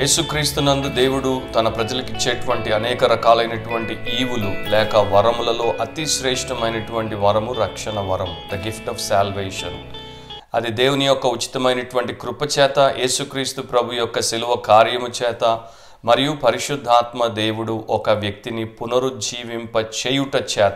యేసుక్రీస్తునందు దేవుడు తన ప్రజలకు ఇచ్చేటువంటి అనేక రకాలైనటువంటి ఈవులు లేక వరములలో అతి శ్రేష్టమైనటువంటి వరము రక్షణ వరం ద గిఫ్ట్ ఆఫ్ సాల్వేషన్ అది దేవుని యొక్క ఉచితమైనటువంటి కృప చేత యేసుక్రీస్తు ప్రభు యొక్క శిలువ కార్యము చేత మరియు పరిశుద్ధాత్మ దేవుడు ఒక వ్యక్తిని పునరుజ్జీవింప చేయుట చేత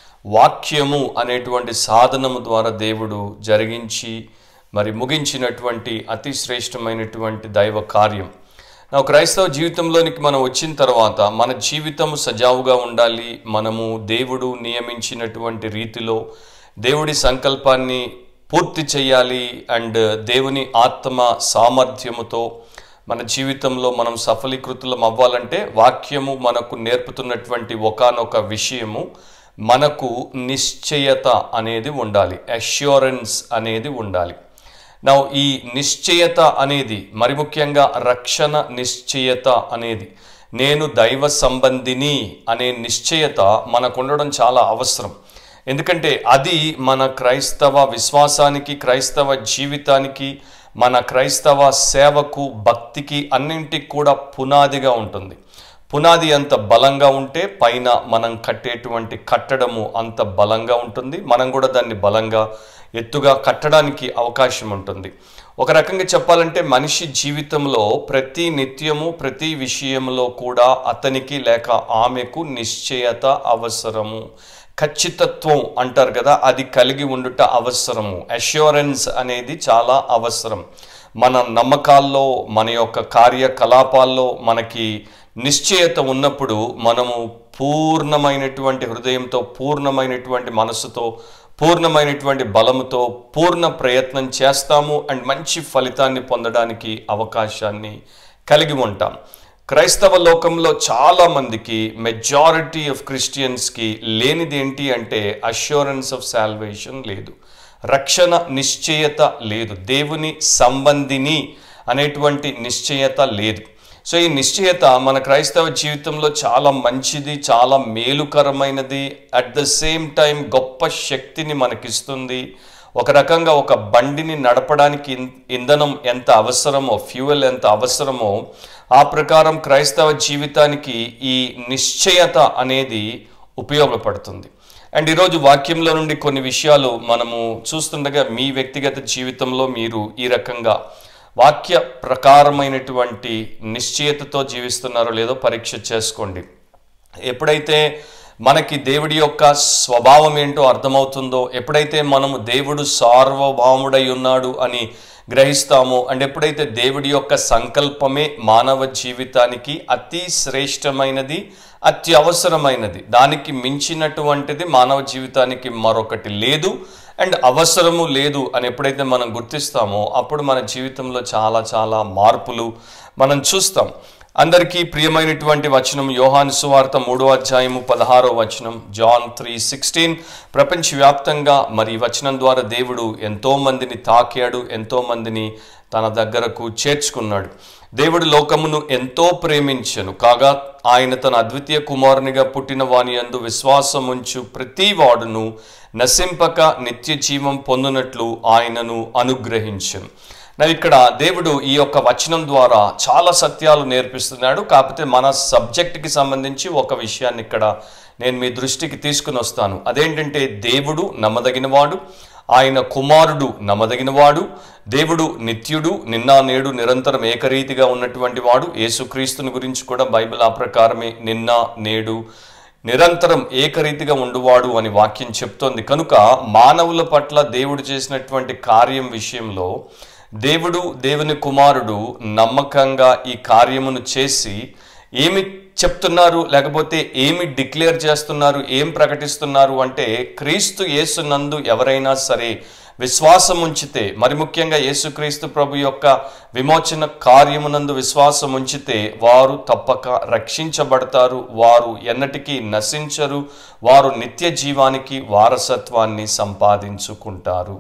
వాక్యము అనేటువంటి సాధనము ద్వారా దేవుడు జరిగించి మరి ముగించినటువంటి అతి శ్రేష్టమైనటువంటి దైవ కార్యం నా క్రైస్తవ జీవితంలోనికి మనం వచ్చిన తర్వాత మన జీవితం సజావుగా ఉండాలి మనము దేవుడు నియమించినటువంటి రీతిలో దేవుడి సంకల్పాన్ని పూర్తి చేయాలి అండ్ దేవుని ఆత్మ సామర్థ్యముతో మన జీవితంలో మనం సఫలీకృతులం అవ్వాలంటే వాక్యము మనకు నేర్పుతున్నటువంటి ఒకానొక విషయము మనకు నిశ్చయత అనేది ఉండాలి అష్యూరెన్స్ అనేది ఉండాలి నా ఈ నిశ్చయత అనేది మరి ముఖ్యంగా రక్షణ నిశ్చయత అనేది నేను దైవ సంబంధిని అనే నిశ్చయత మనకు ఉండడం చాలా అవసరం ఎందుకంటే అది మన క్రైస్తవ విశ్వాసానికి క్రైస్తవ జీవితానికి మన క్రైస్తవ సేవకు భక్తికి అన్నింటికి కూడా పునాదిగా ఉంటుంది పునాది అంత బలంగా ఉంటే పైన మనం కట్టేటువంటి కట్టడము అంత బలంగా ఉంటుంది మనం కూడా దాన్ని బలంగా ఎత్తుగా కట్టడానికి అవకాశం ఉంటుంది ఒక రకంగా చెప్పాలంటే మనిషి జీవితంలో ప్రతి నిత్యము ప్రతి విషయంలో కూడా అతనికి లేక ఆమెకు నిశ్చయత అవసరము ఖచ్చితత్వం అంటారు కదా అది కలిగి ఉండుట అవసరము అష్యూరెన్స్ అనేది చాలా అవసరం మన నమ్మకాల్లో మన యొక్క కార్యకలాపాల్లో మనకి నిశ్చయత ఉన్నప్పుడు మనము పూర్ణమైనటువంటి హృదయంతో పూర్ణమైనటువంటి మనసుతో పూర్ణమైనటువంటి బలముతో పూర్ణ ప్రయత్నం చేస్తాము అండ్ మంచి ఫలితాన్ని పొందడానికి అవకాశాన్ని కలిగి ఉంటాం క్రైస్తవ లోకంలో చాలా మందికి మెజారిటీ ఆఫ్ క్రిస్టియన్స్కి లేనిది ఏంటి అంటే అష్యూరెన్స్ ఆఫ్ సాల్వేషన్ లేదు రక్షణ నిశ్చయత లేదు దేవుని సంబంధిని అనేటువంటి నిశ్చయత లేదు సో ఈ నిశ్చయత మన క్రైస్తవ జీవితంలో చాలా మంచిది చాలా మేలుకరమైనది అట్ ద సేమ్ టైం గొప్ప శక్తిని మనకిస్తుంది ఒక రకంగా ఒక బండిని నడపడానికి ఇంధనం ఎంత అవసరమో ఫ్యూయల్ ఎంత అవసరమో ఆ ప్రకారం క్రైస్తవ జీవితానికి ఈ నిశ్చయత అనేది ఉపయోగపడుతుంది అండ్ ఈరోజు వాక్యంలో నుండి కొన్ని విషయాలు మనము చూస్తుండగా మీ వ్యక్తిగత జీవితంలో మీరు ఈ రకంగా వాక్య ప్రకారమైనటువంటి నిశ్చయతతో జీవిస్తున్నారో లేదో పరీక్ష చేసుకోండి ఎప్పుడైతే మనకి దేవుడి యొక్క స్వభావం ఏంటో అర్థమవుతుందో ఎప్పుడైతే మనము దేవుడు సార్వభౌముడై ఉన్నాడు అని గ్రహిస్తామో అండ్ ఎప్పుడైతే దేవుడి యొక్క సంకల్పమే మానవ జీవితానికి అతి శ్రేష్టమైనది అత్యవసరమైనది దానికి మించినటువంటిది మానవ జీవితానికి మరొకటి లేదు అండ్ అవసరము లేదు అని ఎప్పుడైతే మనం గుర్తిస్తామో అప్పుడు మన జీవితంలో చాలా చాలా మార్పులు మనం చూస్తాం అందరికీ ప్రియమైనటువంటి వచనం యోహాను సువార్త మూడో అధ్యాయము పదహారో వచనం జాన్ త్రీ సిక్స్టీన్ ప్రపంచవ్యాప్తంగా మరి ఈ వచనం ద్వారా దేవుడు ఎంతో మందిని తాకాడు ఎంతో మందిని తన దగ్గరకు చేర్చుకున్నాడు దేవుడు లోకమును ఎంతో ప్రేమించను కాగా ఆయన తన అద్వితీయ కుమారునిగా పుట్టిన వాని అందు విశ్వాసముంచు ప్రతి వాడును నశింపక నిత్య జీవం పొందినట్లు ఆయనను అనుగ్రహించను నా ఇక్కడ దేవుడు ఈ యొక్క వచనం ద్వారా చాలా సత్యాలు నేర్పిస్తున్నాడు కాకపోతే మన సబ్జెక్ట్కి సంబంధించి ఒక విషయాన్ని ఇక్కడ నేను మీ దృష్టికి తీసుకుని వస్తాను అదేంటంటే దేవుడు నమ్మదగినవాడు ఆయన కుమారుడు నమ్మదగినవాడు దేవుడు నిత్యుడు నిన్న నేడు నిరంతరం ఏకరీతిగా ఉన్నటువంటి వాడు యేసుక్రీస్తుని గురించి కూడా బైబిల్ ఆ ప్రకారమే నిన్న నేడు నిరంతరం ఏకరీతిగా ఉండువాడు అని వాక్యం చెప్తోంది కనుక మానవుల పట్ల దేవుడు చేసినటువంటి కార్యం విషయంలో దేవుడు దేవుని కుమారుడు నమ్మకంగా ఈ కార్యమును చేసి ఏమి చెప్తున్నారు లేకపోతే ఏమి డిక్లేర్ చేస్తున్నారు ఏం ప్రకటిస్తున్నారు అంటే క్రీస్తు యేసునందు ఎవరైనా సరే విశ్వాసం ఉంచితే మరి ముఖ్యంగా యేసుక్రీస్తు ప్రభు యొక్క విమోచన కార్యమునందు విశ్వాసం ఉంచితే వారు తప్పక రక్షించబడతారు వారు ఎన్నటికీ నశించరు వారు నిత్య జీవానికి వారసత్వాన్ని సంపాదించుకుంటారు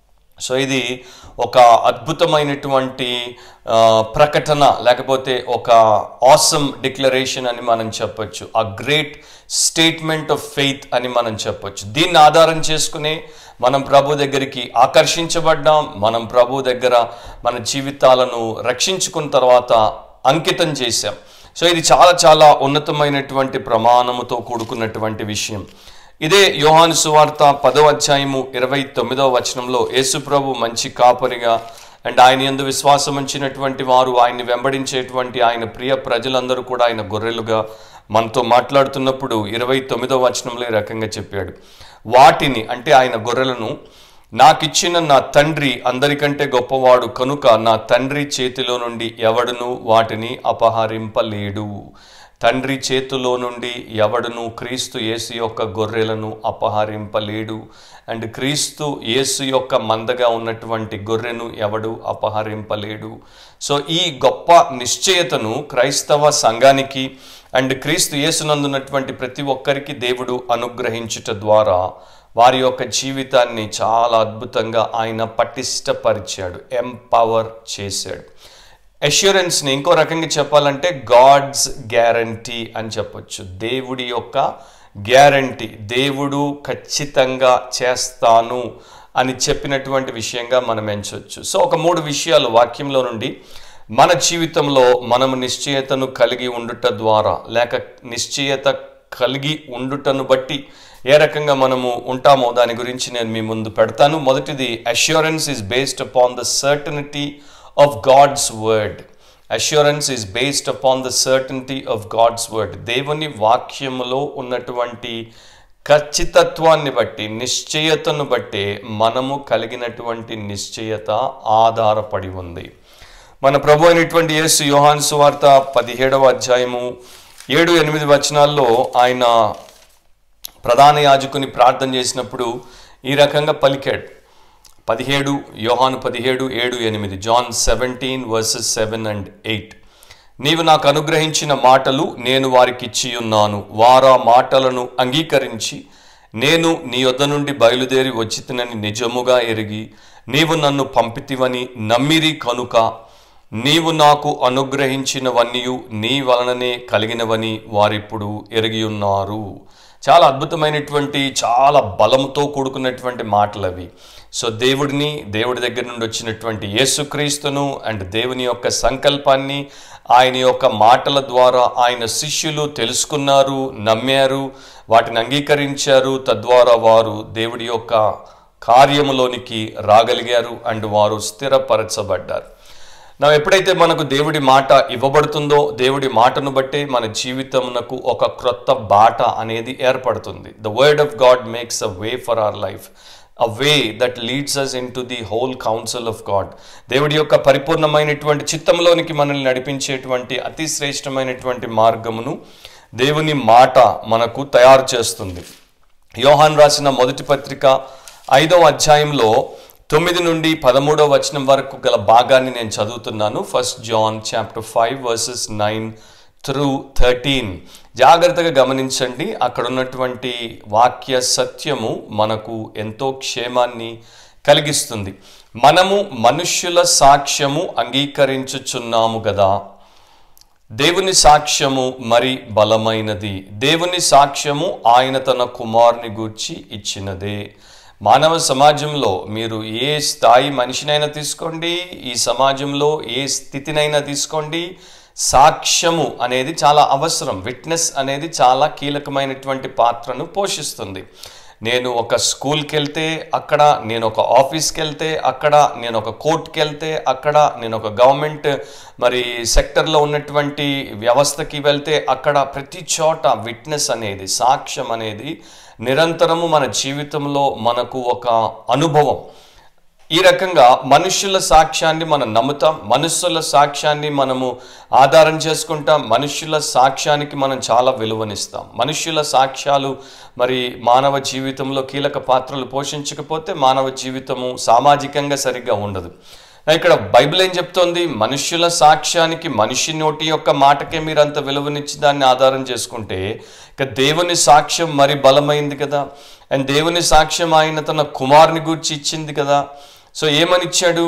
సో ఇది ఒక అద్భుతమైనటువంటి ప్రకటన లేకపోతే ఒక ఆసమ్ డిక్లరేషన్ అని మనం చెప్పొచ్చు ఆ గ్రేట్ స్టేట్మెంట్ ఆఫ్ ఫెయిత్ అని మనం చెప్పొచ్చు దీన్ని ఆధారం చేసుకునే మనం ప్రభు దగ్గరికి ఆకర్షించబడ్డాం మనం ప్రభు దగ్గర మన జీవితాలను రక్షించుకున్న తర్వాత అంకితం చేశాం సో ఇది చాలా చాలా ఉన్నతమైనటువంటి ప్రమాణముతో కూడుకున్నటువంటి విషయం ఇదే యోహాను సువార్త పదో అధ్యాయము ఇరవై తొమ్మిదవ వచనంలో యేసుప్రభు మంచి కాపరిగా అండ్ ఆయన ఎందు విశ్వాసం ఉంచినటువంటి వారు ఆయన్ని వెంబడించేటువంటి ఆయన ప్రియ ప్రజలందరూ కూడా ఆయన గొర్రెలుగా మనతో మాట్లాడుతున్నప్పుడు ఇరవై తొమ్మిదవ వచనంలో ఈ రకంగా చెప్పాడు వాటిని అంటే ఆయన గొర్రెలను నాకిచ్చిన నా తండ్రి అందరికంటే గొప్పవాడు కనుక నా తండ్రి చేతిలో నుండి ఎవడును వాటిని అపహరింపలేడు తండ్రి చేతిలో నుండి ఎవడును క్రీస్తు యేసు యొక్క గొర్రెలను అపహరింపలేడు అండ్ క్రీస్తు యేసు యొక్క మందగా ఉన్నటువంటి గొర్రెను ఎవడు అపహరింపలేడు సో ఈ గొప్ప నిశ్చయతను క్రైస్తవ సంఘానికి అండ్ క్రీస్తు యేసునందున్నటువంటి ప్రతి ఒక్కరికి దేవుడు అనుగ్రహించుట ద్వారా వారి యొక్క జీవితాన్ని చాలా అద్భుతంగా ఆయన పటిష్టపరిచాడు ఎంపవర్ చేశాడు అష్యూరెన్స్ని ఇంకో రకంగా చెప్పాలంటే గాడ్స్ గ్యారంటీ అని చెప్పొచ్చు దేవుడి యొక్క గ్యారంటీ దేవుడు ఖచ్చితంగా చేస్తాను అని చెప్పినటువంటి విషయంగా మనం ఎంచవచ్చు సో ఒక మూడు విషయాలు వాక్యంలో నుండి మన జీవితంలో మనము నిశ్చయతను కలిగి ఉండుట ద్వారా లేక నిశ్చయత కలిగి ఉండుటను బట్టి ఏ రకంగా మనము ఉంటామో దాని గురించి నేను మీ ముందు పెడతాను మొదటిది assurance is based upon the certainty of God's word assurance is based upon the certainty of God's word దేవుని వాక్యములో ఉన్నటువంటి ఖచ్చితత్వాన్ని బట్టి నిశ్చయతను బట్టి మనము కలిగినటువంటి నిశ్చయత ఆధారపడి ఉంది మన ప్రభు అయినటువంటి యేసు యోహాన్ సువార్త పదిహేడవ అధ్యాయము ఏడు ఎనిమిది వచనాల్లో ఆయన ప్రధాన యాజకుని ప్రార్థన చేసినప్పుడు ఈ రకంగా పలికాడు పదిహేడు యోహాను పదిహేడు ఏడు ఎనిమిది John seventeen verses seven and eight నీవు నాకు అనుగ్రహించిన మాటలు నేను వారికి ఇచ్చి ఉన్నాను వారా మాటలను అంగీకరించి నేను నీ యొద్ద నుండి బయలుదేరి వచ్చితినని నిజముగా ఎరిగి నీవు నన్ను పంపితివని నమ్మిరి కనుక నీవు నాకు అనుగ్రహించినవన్నీయు నీ వలననే కలిగినవని వారిప్పుడు ఎరిగి ఉన్నారు చాలా అద్భుతమైనటువంటి చాలా బలంతో కూడుకున్నటువంటి మాటలు అవి సో దేవుడిని దేవుడి దగ్గర నుండి వచ్చినటువంటి యేసుక్రీస్తును అండ్ దేవుని యొక్క సంకల్పాన్ని ఆయన యొక్క మాటల ద్వారా ఆయన శిష్యులు తెలుసుకున్నారు నమ్మారు వాటిని అంగీకరించారు తద్వారా వారు దేవుడి యొక్క కార్యములోనికి రాగలిగారు అండ్ వారు స్థిరపరచబడ్డారు నా ఎప్పుడైతే మనకు దేవుడి మాట ఇవ్వబడుతుందో దేవుడి మాటను బట్టే మన జీవితమునకు ఒక క్రొత్త బాట అనేది ఏర్పడుతుంది the word of God makes a way for our life a way that leads us into the whole counsel of God దేవుడి యొక్క పరిపూర్ణమైనటువంటి చిత్తంలోనికి మనల్ని నడిపించేటువంటి అతి శ్రేష్టమైనటువంటి మార్గమును దేవుని మాట మనకు తయారు చేస్తుంది యోహాన్ రాసిన మొదటి పత్రిక ఐదవ అధ్యాయంలో తొమ్మిది నుండి పదమూడవ వచనం వరకు గల భాగాన్ని నేను చదువుతున్నాను first John chapter five verses nine through thirteen జాగ్రత్తగా గమనించండి అక్కడ ఉన్నటువంటి వాక్య సత్యము మనకు ఎంతో క్షేమాన్ని కలిగిస్తుంది మనము మనుష్యుల సాక్ష్యము అంగీకరించుచున్నాము కదా దేవుని సాక్ష్యము మరి బలమైనది దేవుని సాక్ష్యము ఆయన తన కుమారుని గూర్చి ఇచ్చినదే మానవ సమాజంలో మీరు ఏ స్థాయి మనిషినైనా తీసుకోండి ఈ సమాజంలో ఏ స్థితినైనా తీసుకోండి సాక్ష్యము అనేది చాలా అవసరం విట్నెస్ అనేది చాలా కీలకమైనటువంటి పాత్రను పోషిస్తుంది నేను ఒక స్కూల్కి వెళ్తే అక్కడ నేను ఒక ఆఫీస్కి వెళ్తే అక్కడ నేను ఒక కోర్టుకి వెళ్తే అక్కడ నేను ఒక గవర్నమెంట్ మరి సెక్టర్లో ఉన్నటువంటి వ్యవస్థకి వెళ్తే అక్కడ ప్రతి చోట విట్నెస్ అనేది సాక్ష్యం అనేది నిరంతరము మన జీవితంలో మనకు ఒక అనుభవం ఈ రకంగా మనుషుల సాక్ష్యాన్ని మనం నమ్ముతాం మనుషుల సాక్ష్యాన్ని మనము ఆధారం చేసుకుంటాం మనుషుల సాక్ష్యానికి మనం చాలా విలువనిస్తాం మనుషుల సాక్ష్యాలు మరి మానవ జీవితంలో కీలక పాత్రలు పోషించకపోతే మానవ జీవితము సామాజికంగా సరిగ్గా ఉండదు ఇక్కడ బైబిల్ ఏం చెప్తోంది మనుష్యుల సాక్ష్యానికి మనిషి నోటి యొక్క మాటకే మీరు అంత విలువనిచ్చి దాన్ని ఆధారం చేసుకుంటే ఇక దేవుని సాక్ష్యం మరి బలమైంది కదా అండ్ దేవుని సాక్ష్యం ఆయన తన కుమారుని గురించి ఇచ్చింది కదా సో ఏమని ఇచ్చాడు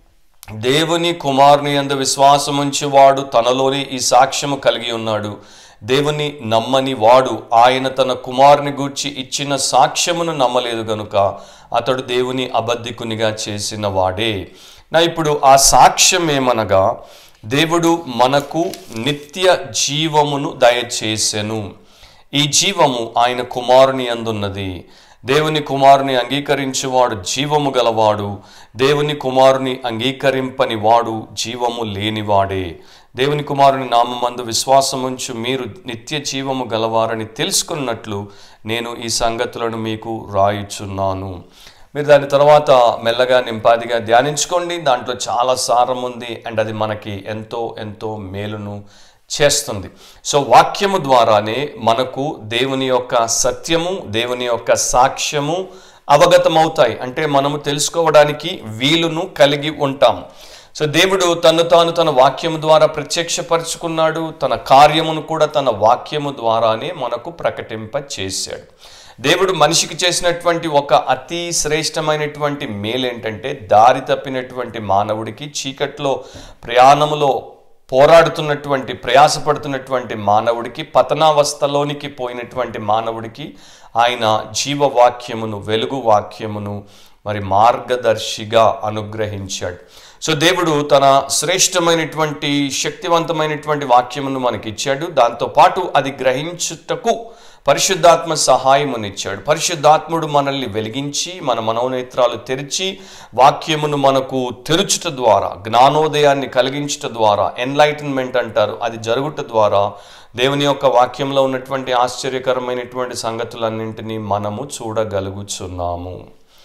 దేవుని కుమారుని అందు విశ్వాసం వాడు తనలోనే ఈ సాక్ష్యము కలిగి ఉన్నాడు దేవుని నమ్మని వాడు ఆయన తన కుమారుని గూర్చి ఇచ్చిన సాక్ష్యమును నమ్మలేదు గనుక అతడు దేవుని అబద్ధికునిగా చేసిన వాడే నా ఇప్పుడు ఆ సాక్ష్యం ఏమనగా దేవుడు మనకు నిత్య జీవమును దయచేసెను ఈ జీవము ఆయన కుమారుని అందున్నది దేవుని కుమారుని అంగీకరించువాడు జీవము గలవాడు దేవుని కుమారుని అంగీకరింపని వాడు జీవము లేనివాడే దేవుని కుమారుని నామందు విశ్వాసముంచు మీరు నిత్య జీవము గలవారని తెలుసుకున్నట్లు నేను ఈ సంగతులను మీకు రాయుచున్నాను మీరు దాని తర్వాత మెల్లగా నింపాదిగా ధ్యానించుకోండి దాంట్లో చాలా సారం ఉంది అండ్ అది మనకి ఎంతో ఎంతో మేలును చేస్తుంది సో వాక్యము ద్వారానే మనకు దేవుని యొక్క సత్యము దేవుని యొక్క సాక్ష్యము అవగతమవుతాయి అంటే మనము తెలుసుకోవడానికి వీలును కలిగి ఉంటాం సో దేవుడు తను తాను తన వాక్యము ద్వారా ప్రత్యక్షపరుచుకున్నాడు తన కార్యమును కూడా తన వాక్యము ద్వారానే మనకు ప్రకటింప చేశాడు దేవుడు మనిషికి చేసినటువంటి ఒక అతి శ్రేష్టమైనటువంటి మేలు ఏంటంటే దారి తప్పినటువంటి మానవుడికి చీకట్లో ప్రయాణములో పోరాడుతున్నటువంటి ప్రయాసపడుతున్నటువంటి మానవుడికి పతనావస్థలోనికి పోయినటువంటి మానవుడికి ఆయన జీవవాక్యమును వెలుగు వాక్యమును మరి మార్గదర్శిగా అనుగ్రహించాడు సో దేవుడు తన శ్రేష్టమైనటువంటి శక్తివంతమైనటువంటి వాక్యమును మనకి ఇచ్చాడు దాంతోపాటు అది గ్రహించుటకు పరిశుద్ధాత్మ సహాయమునిచ్చాడు పరిశుద్ధాత్ముడు మనల్ని వెలిగించి మన మనోనేత్రాలు తెరిచి వాక్యమును మనకు తెరుచుట ద్వారా జ్ఞానోదయాన్ని కలిగించుట ద్వారా ఎన్లైటన్మెంట్ అంటారు అది జరుగుట ద్వారా దేవుని యొక్క వాక్యంలో ఉన్నటువంటి ఆశ్చర్యకరమైనటువంటి సంగతులన్నింటినీ మనము చూడగలుగుచున్నాము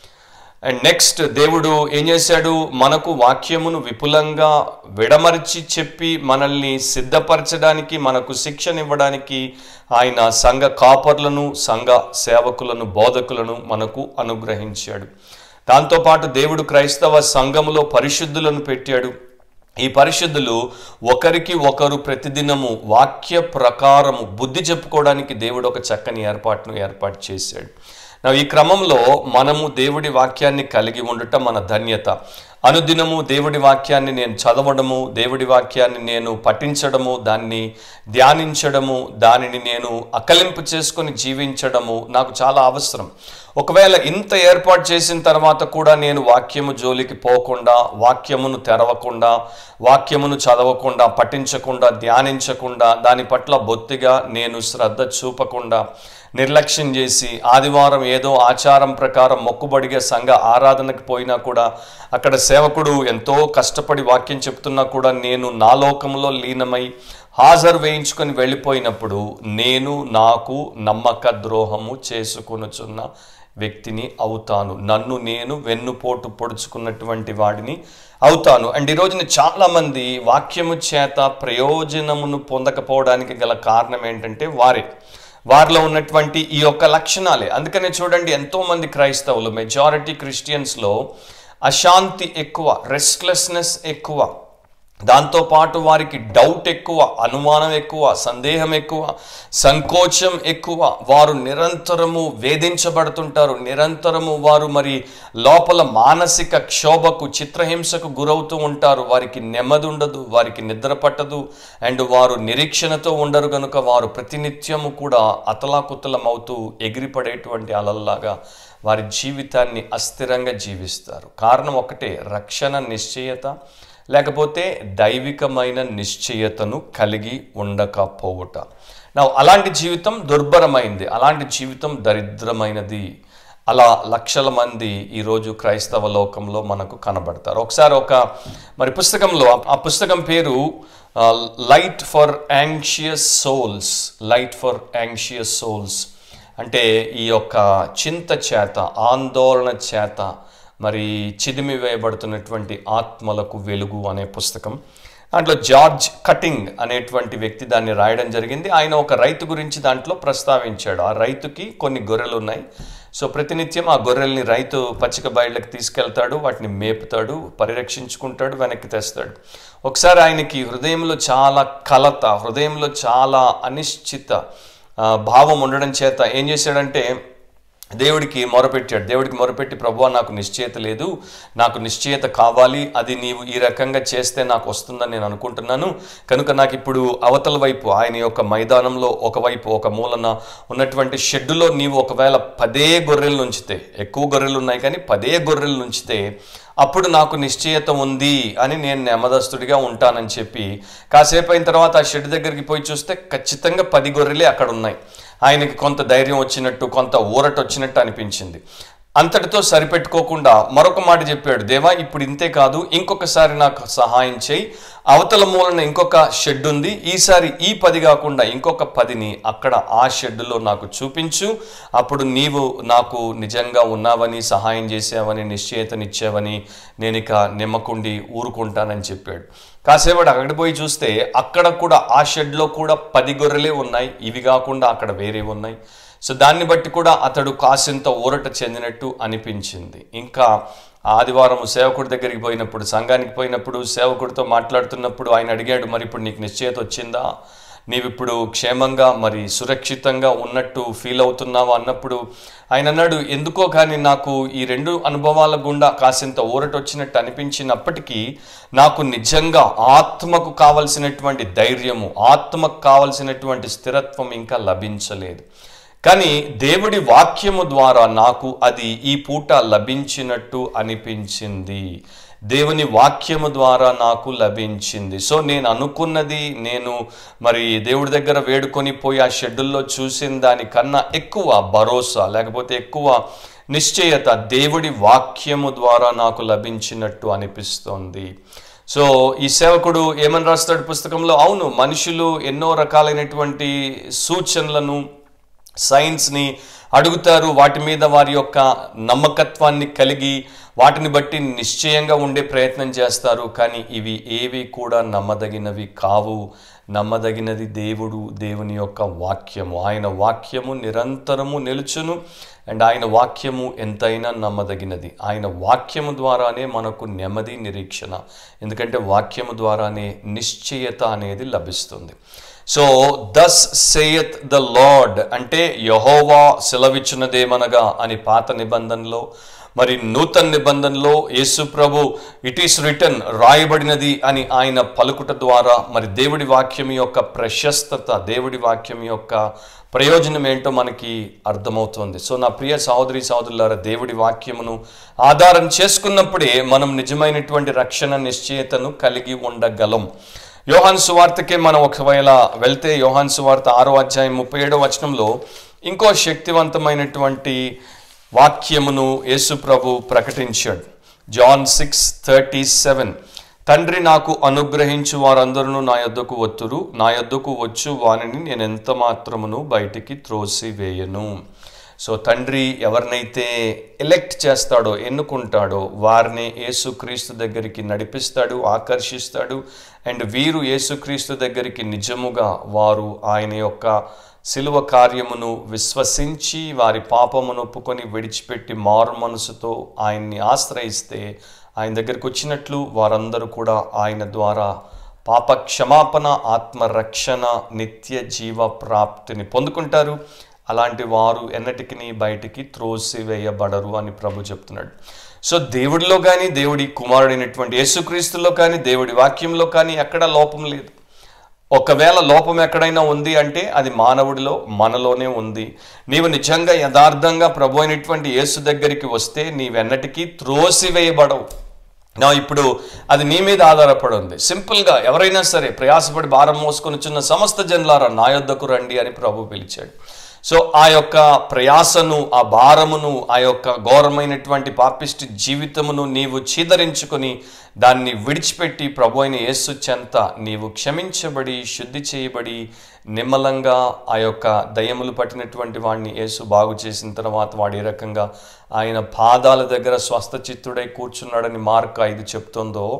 అండ్ నెక్స్ట్ దేవుడు ఏం చేశాడు మనకు వాక్యమును విపులంగా విడమర్చి చెప్పి మనల్ని సిద్ధపరచడానికి మనకు శిక్షణ ఇవ్వడానికి ఆయన సంఘ కాపర్లను సంఘ సేవకులను బోధకులను మనకు అనుగ్రహించాడు దాంతోపాటు దేవుడు క్రైస్తవ సంఘములో పరిశుద్ధులను పెట్టాడు ఈ పరిశుద్ధులు ఒకరికి ఒకరు ప్రతిదినము వాక్య ప్రకారము బుద్ధి చెప్పుకోవడానికి దేవుడు ఒక చక్కని ఏర్పాటును ఏర్పాటు చేశాడు నా ఈ క్రమంలో మనము దేవుడి వాక్యాన్ని కలిగి ఉండటం మన ధన్యత అనుదినము దేవుడి వాక్యాన్ని నేను చదవడము దేవుడి వాక్యాన్ని నేను పఠించడము దాన్ని ధ్యానించడము దానిని నేను అకలింపు చేసుకొని జీవించడము నాకు చాలా అవసరం ఒకవేళ ఇంత ఏర్పాటు చేసిన తర్వాత కూడా నేను వాక్యము జోలికి పోకుండా వాక్యమును తెరవకుండా వాక్యమును చదవకుండా పఠించకుండా ధ్యానించకుండా దాని పట్ల బొత్తిగా నేను శ్రద్ధ చూపకుండా నిర్లక్ష్యం చేసి ఆదివారం ఏదో ఆచారం ప్రకారం మొక్కుబడిగా సంఘ ఆరాధనకు పోయినా కూడా అక్కడ సేవకుడు ఎంతో కష్టపడి వాక్యం చెప్తున్నా కూడా నేను నా లోకంలో లీనమై హాజరు వేయించుకొని వెళ్ళిపోయినప్పుడు నేను నాకు నమ్మక ద్రోహము చేసుకొనుచున్న వ్యక్తిని అవుతాను నన్ను నేను వెన్నుపోటు పొడుచుకున్నటువంటి వాడిని అవుతాను అండ్ ఈ రోజున చాలామంది వాక్యము చేత ప్రయోజనమును పొందకపోవడానికి గల కారణం ఏంటంటే వారే వారిలో ఉన్నటువంటి ఈ యొక్క లక్షణాలే అందుకనే చూడండి ఎంతోమంది క్రైస్తవులు మెజారిటీ క్రిస్టియన్స్లో అశాంతి ఎక్కువ రెస్ట్లెస్నెస్ ఎక్కువ దాంతోపాటు వారికి డౌట్ ఎక్కువ అనుమానం ఎక్కువ సందేహం ఎక్కువ సంకోచం ఎక్కువ వారు నిరంతరము వేధించబడుతుంటారు నిరంతరము వారు మరి లోపల మానసిక క్షోభకు చిత్రహింసకు గురవుతూ ఉంటారు వారికి నెమ్మది ఉండదు వారికి నిద్ర పట్టదు అండ్ వారు నిరీక్షణతో ఉండరు కనుక వారు ప్రతినిత్యము కూడా అతలాకుతలమవుతూ ఎగిరిపడేటువంటి అలల్లాగా వారి జీవితాన్ని అస్థిరంగా జీవిస్తారు కారణం ఒకటే రక్షణ నిశ్చయత లేకపోతే దైవికమైన నిశ్చయతను కలిగి ఉండకపోవుట నా అలాంటి జీవితం దుర్భరమైంది అలాంటి జీవితం దరిద్రమైనది అలా లక్షల మంది ఈరోజు క్రైస్తవ లోకంలో మనకు కనబడతారు ఒకసారి ఒక మరి పుస్తకంలో ఆ పుస్తకం పేరు light for anxious souls light for anxious souls అంటే ఈ యొక్క చింత చేత ఆందోళన చేత మరి చిదిమి వేయబడుతున్నటువంటి ఆత్మలకు వెలుగు అనే పుస్తకం దాంట్లో జార్జ్ కటింగ్ అనేటువంటి వ్యక్తి దాన్ని రాయడం జరిగింది ఆయన ఒక రైతు గురించి దాంట్లో ప్రస్తావించాడు ఆ రైతుకి కొన్ని గొర్రెలు ఉన్నాయి సో ప్రతినిత్యం ఆ గొర్రెల్ని రైతు పచ్చిక బయళ్ళకి తీసుకెళ్తాడు వాటిని మేపుతాడు పరిరక్షించుకుంటాడు వెనక్కి తెస్తాడు ఒకసారి ఆయనకి హృదయంలో చాలా కలత హృదయంలో చాలా అనిశ్చిత భావం ఉండడం చేత ఏం చేశాడంటే దేవుడికి మొరపెట్టాడు దేవుడికి మొరపెట్టి ప్రభువా నాకు నిశ్చయత లేదు నాకు నిశ్చయత కావాలి అది నీవు ఈ రకంగా చేస్తే నాకు వస్తుందని నేను అనుకుంటున్నాను కనుక నాకు ఇప్పుడు అవతల వైపు ఆయన యొక్క మైదానంలో ఒకవైపు ఒక మూలన ఉన్నటువంటి షెడ్డులో నీవు ఒకవేళ పదే గొర్రెలు ఉంచితే ఎక్కువ గొర్రెలు ఉన్నాయి కానీ పదే గొర్రెలు ఉంచితే అప్పుడు నాకు నిశ్చయత ఉంది అని నేను నెమ్మదస్తుడిగా ఉంటానని చెప్పి కాసేపు అయిన తర్వాత ఆ షెడ్ దగ్గరికి పోయి చూస్తే ఖచ్చితంగా పది గొర్రెలే అక్కడ ఉన్నాయి ఆయనకి కొంత ధైర్యం వచ్చినట్టు కొంత ఊరట వచ్చినట్టు అనిపించింది అంతటితో సరిపెట్టుకోకుండా మరొక మాట చెప్పాడు దేవా ఇప్పుడు ఇంతే కాదు ఇంకొకసారి నాకు సహాయం చేయి అవతల మూలన ఇంకొక షెడ్ ఉంది ఈసారి ఈ పది కాకుండా ఇంకొక పదిని అక్కడ ఆ షెడ్డులో నాకు చూపించు అప్పుడు నీవు నాకు నిజంగా ఉన్నావని సహాయం చేసావని నిశ్చయితనిచ్చావని నేను ఇక నిమ్మకుండి ఊరుకుంటానని చెప్పాడు కాసేపటి అక్కడికి పోయి చూస్తే అక్కడ కూడా ఆ షెడ్లో కూడా పది గొర్రెలే ఉన్నాయి ఇవి కాకుండా అక్కడ వేరే ఉన్నాయి సో దాన్ని బట్టి కూడా అతడు కాసింత ఊరట చెందినట్టు అనిపించింది ఇంకా ఆదివారం సేవకుడి దగ్గరికి పోయినప్పుడు సంఘానికి పోయినప్పుడు సేవకుడితో మాట్లాడుతున్నప్పుడు ఆయన అడిగాడు మరి ఇప్పుడు నీకు నిశ్చయత వచ్చిందా నీవిప్పుడు క్షేమంగా మరి సురక్షితంగా ఉన్నట్టు ఫీల్ అవుతున్నావా అన్నప్పుడు ఆయన అన్నాడు ఎందుకో కానీ నాకు ఈ రెండు అనుభవాల గుండా కాసింత ఊరట వచ్చినట్టు అనిపించినప్పటికీ నాకు నిజంగా ఆత్మకు కావలసినటువంటి ధైర్యము ఆత్మకు కావలసినటువంటి స్థిరత్వం ఇంకా లభించలేదు కానీ దేవుడి వాక్యము ద్వారా నాకు అది ఈ పూట లభించినట్టు అనిపించింది దేవుని వాక్యము ద్వారా నాకు లభించింది సో నేను అనుకున్నది నేను మరి దేవుడి దగ్గర వేడుకొని పోయి ఆ షెడ్యూల్లో చూసిన దానికన్నా ఎక్కువ భరోసా లేకపోతే ఎక్కువ నిశ్చయత దేవుడి వాక్యము ద్వారా నాకు లభించినట్టు అనిపిస్తోంది సో ఈ సేవకుడు ఏమని రాస్తాడు పుస్తకంలో అవును మనుషులు ఎన్నో రకాలైనటువంటి సూచనలను సైన్స్ని అడుగుతారు వాటి మీద వారి యొక్క నమ్మకత్వాన్ని కలిగి వాటిని బట్టి నిశ్చయంగా ఉండే ప్రయత్నం చేస్తారు కానీ ఇవి ఏవి కూడా నమ్మదగినవి కావు నమ్మదగినది దేవుడు దేవుని యొక్క వాక్యము ఆయన వాక్యము నిరంతరము నిలుచును అండ్ ఆయన వాక్యము ఎంతైనా నమ్మదగినది ఆయన వాక్యము ద్వారానే మనకు నెమ్మది నిరీక్షణ ఎందుకంటే వాక్యము ద్వారానే నిశ్చయత అనేది లభిస్తుంది so thus saith the Lord అంటే యహోవా సెలవిచ్చినదేమనగా అని పాత నిబంధనలో మరి నూతన నిబంధనలో యేసు ప్రభు ఇట్ ఈస్ రిటర్న్ రాయబడినది అని ఆయన పలుకుట ద్వారా మరి దేవుడి వాక్యం యొక్క ప్రశస్తత దేవుడి వాక్యం యొక్క ప్రయోజనం ఏంటో మనకి అర్థమవుతుంది సో నా ప్రియ సహోదరి సహోదరులారా దేవుడి వాక్యమును ఆధారం చేసుకున్నప్పుడే మనం నిజమైనటువంటి రక్షణ నిశ్చయతను కలిగి ఉండగలం యోహాన్ సువార్తకే మనం ఒకవేళ వెళ్తే యోహాన్ సువార్త ఆరో అధ్యాయం ముప్పై ఏడో వచనంలో ఇంకో శక్తివంతమైనటువంటి వాక్యమును యేసు ప్రభు ప్రకటించాడు జాన్ సిక్స్ థర్టీ సెవెన్ తండ్రి నాకు అనుగ్రహించు వారందరూ నా యొద్దకు వత్తురు నా యొద్దకు వచ్చు వానిని నేను ఎంత మాత్రమును బయటికి త్రోసివేయను సో తండ్రి ఎవరినైతే ఎలెక్ట్ చేస్తాడో ఎన్నుకుంటాడో వారిని యేసుక్రీస్తు దగ్గరికి నడిపిస్తాడు ఆకర్షిస్తాడు అండ్ వీరు యేసుక్రీస్తు దగ్గరికి నిజముగా వారు ఆయన యొక్క శిలువ కార్యమును విశ్వసించి వారి పాపమును ఒప్పుకొని విడిచిపెట్టి మారు మనసుతో ఆయన్ని ఆశ్రయిస్తే ఆయన దగ్గరికి వచ్చినట్లు వారందరూ కూడా ఆయన ద్వారా పాప క్షమాపణ ఆత్మరక్షణ నిత్య జీవ ప్రాప్తిని పొందుకుంటారు అలాంటి వారు ఎన్నటికి బయటికి త్రోసివేయబడరు అని ప్రభు చెప్తున్నాడు సో దేవుడిలో కానీ దేవుడి కుమారుడైనటువంటి యేసుక్రీస్తులో కానీ దేవుడి వాక్యంలో కానీ ఎక్కడ లోపం లేదు ఒకవేళ లోపం ఎక్కడైనా ఉంది అంటే అది మానవుడిలో మనలోనే ఉంది నీవు నిజంగా యథార్థంగా ప్రభు అయినటువంటి యేసు దగ్గరికి వస్తే నీవెన్నటికీ త్రోసివేయబడవు నా ఇప్పుడు అది నీ మీద ఆధారపడి ఉంది సింపుల్గా ఎవరైనా సరే ప్రయాసపడి భారం మోసుకొని చిన్న సమస్త జన్లారా నా యొద్దకు రండి అని ప్రభు పిలిచాడు సో ఆ యొక్క ప్రయాసను ఆ భారమును ఆ యొక్క ఘోరమైనటువంటి పాపిష్టి జీవితమును నీవు చీదరించుకొని దాన్ని విడిచిపెట్టి ప్రభు అయిన యేసు చెంత నీవు క్షమించబడి శుద్ధి చేయబడి నిమ్మలంగా ఆ యొక్క దయ్యములు పట్టినటువంటి వాడిని యేసు బాగు చేసిన తర్వాత వాడు ఏ రకంగా ఆయన పాదాల దగ్గర స్వస్థ చిత్తుడై కూర్చున్నాడని మార్క్ ఐదు చెప్తుందో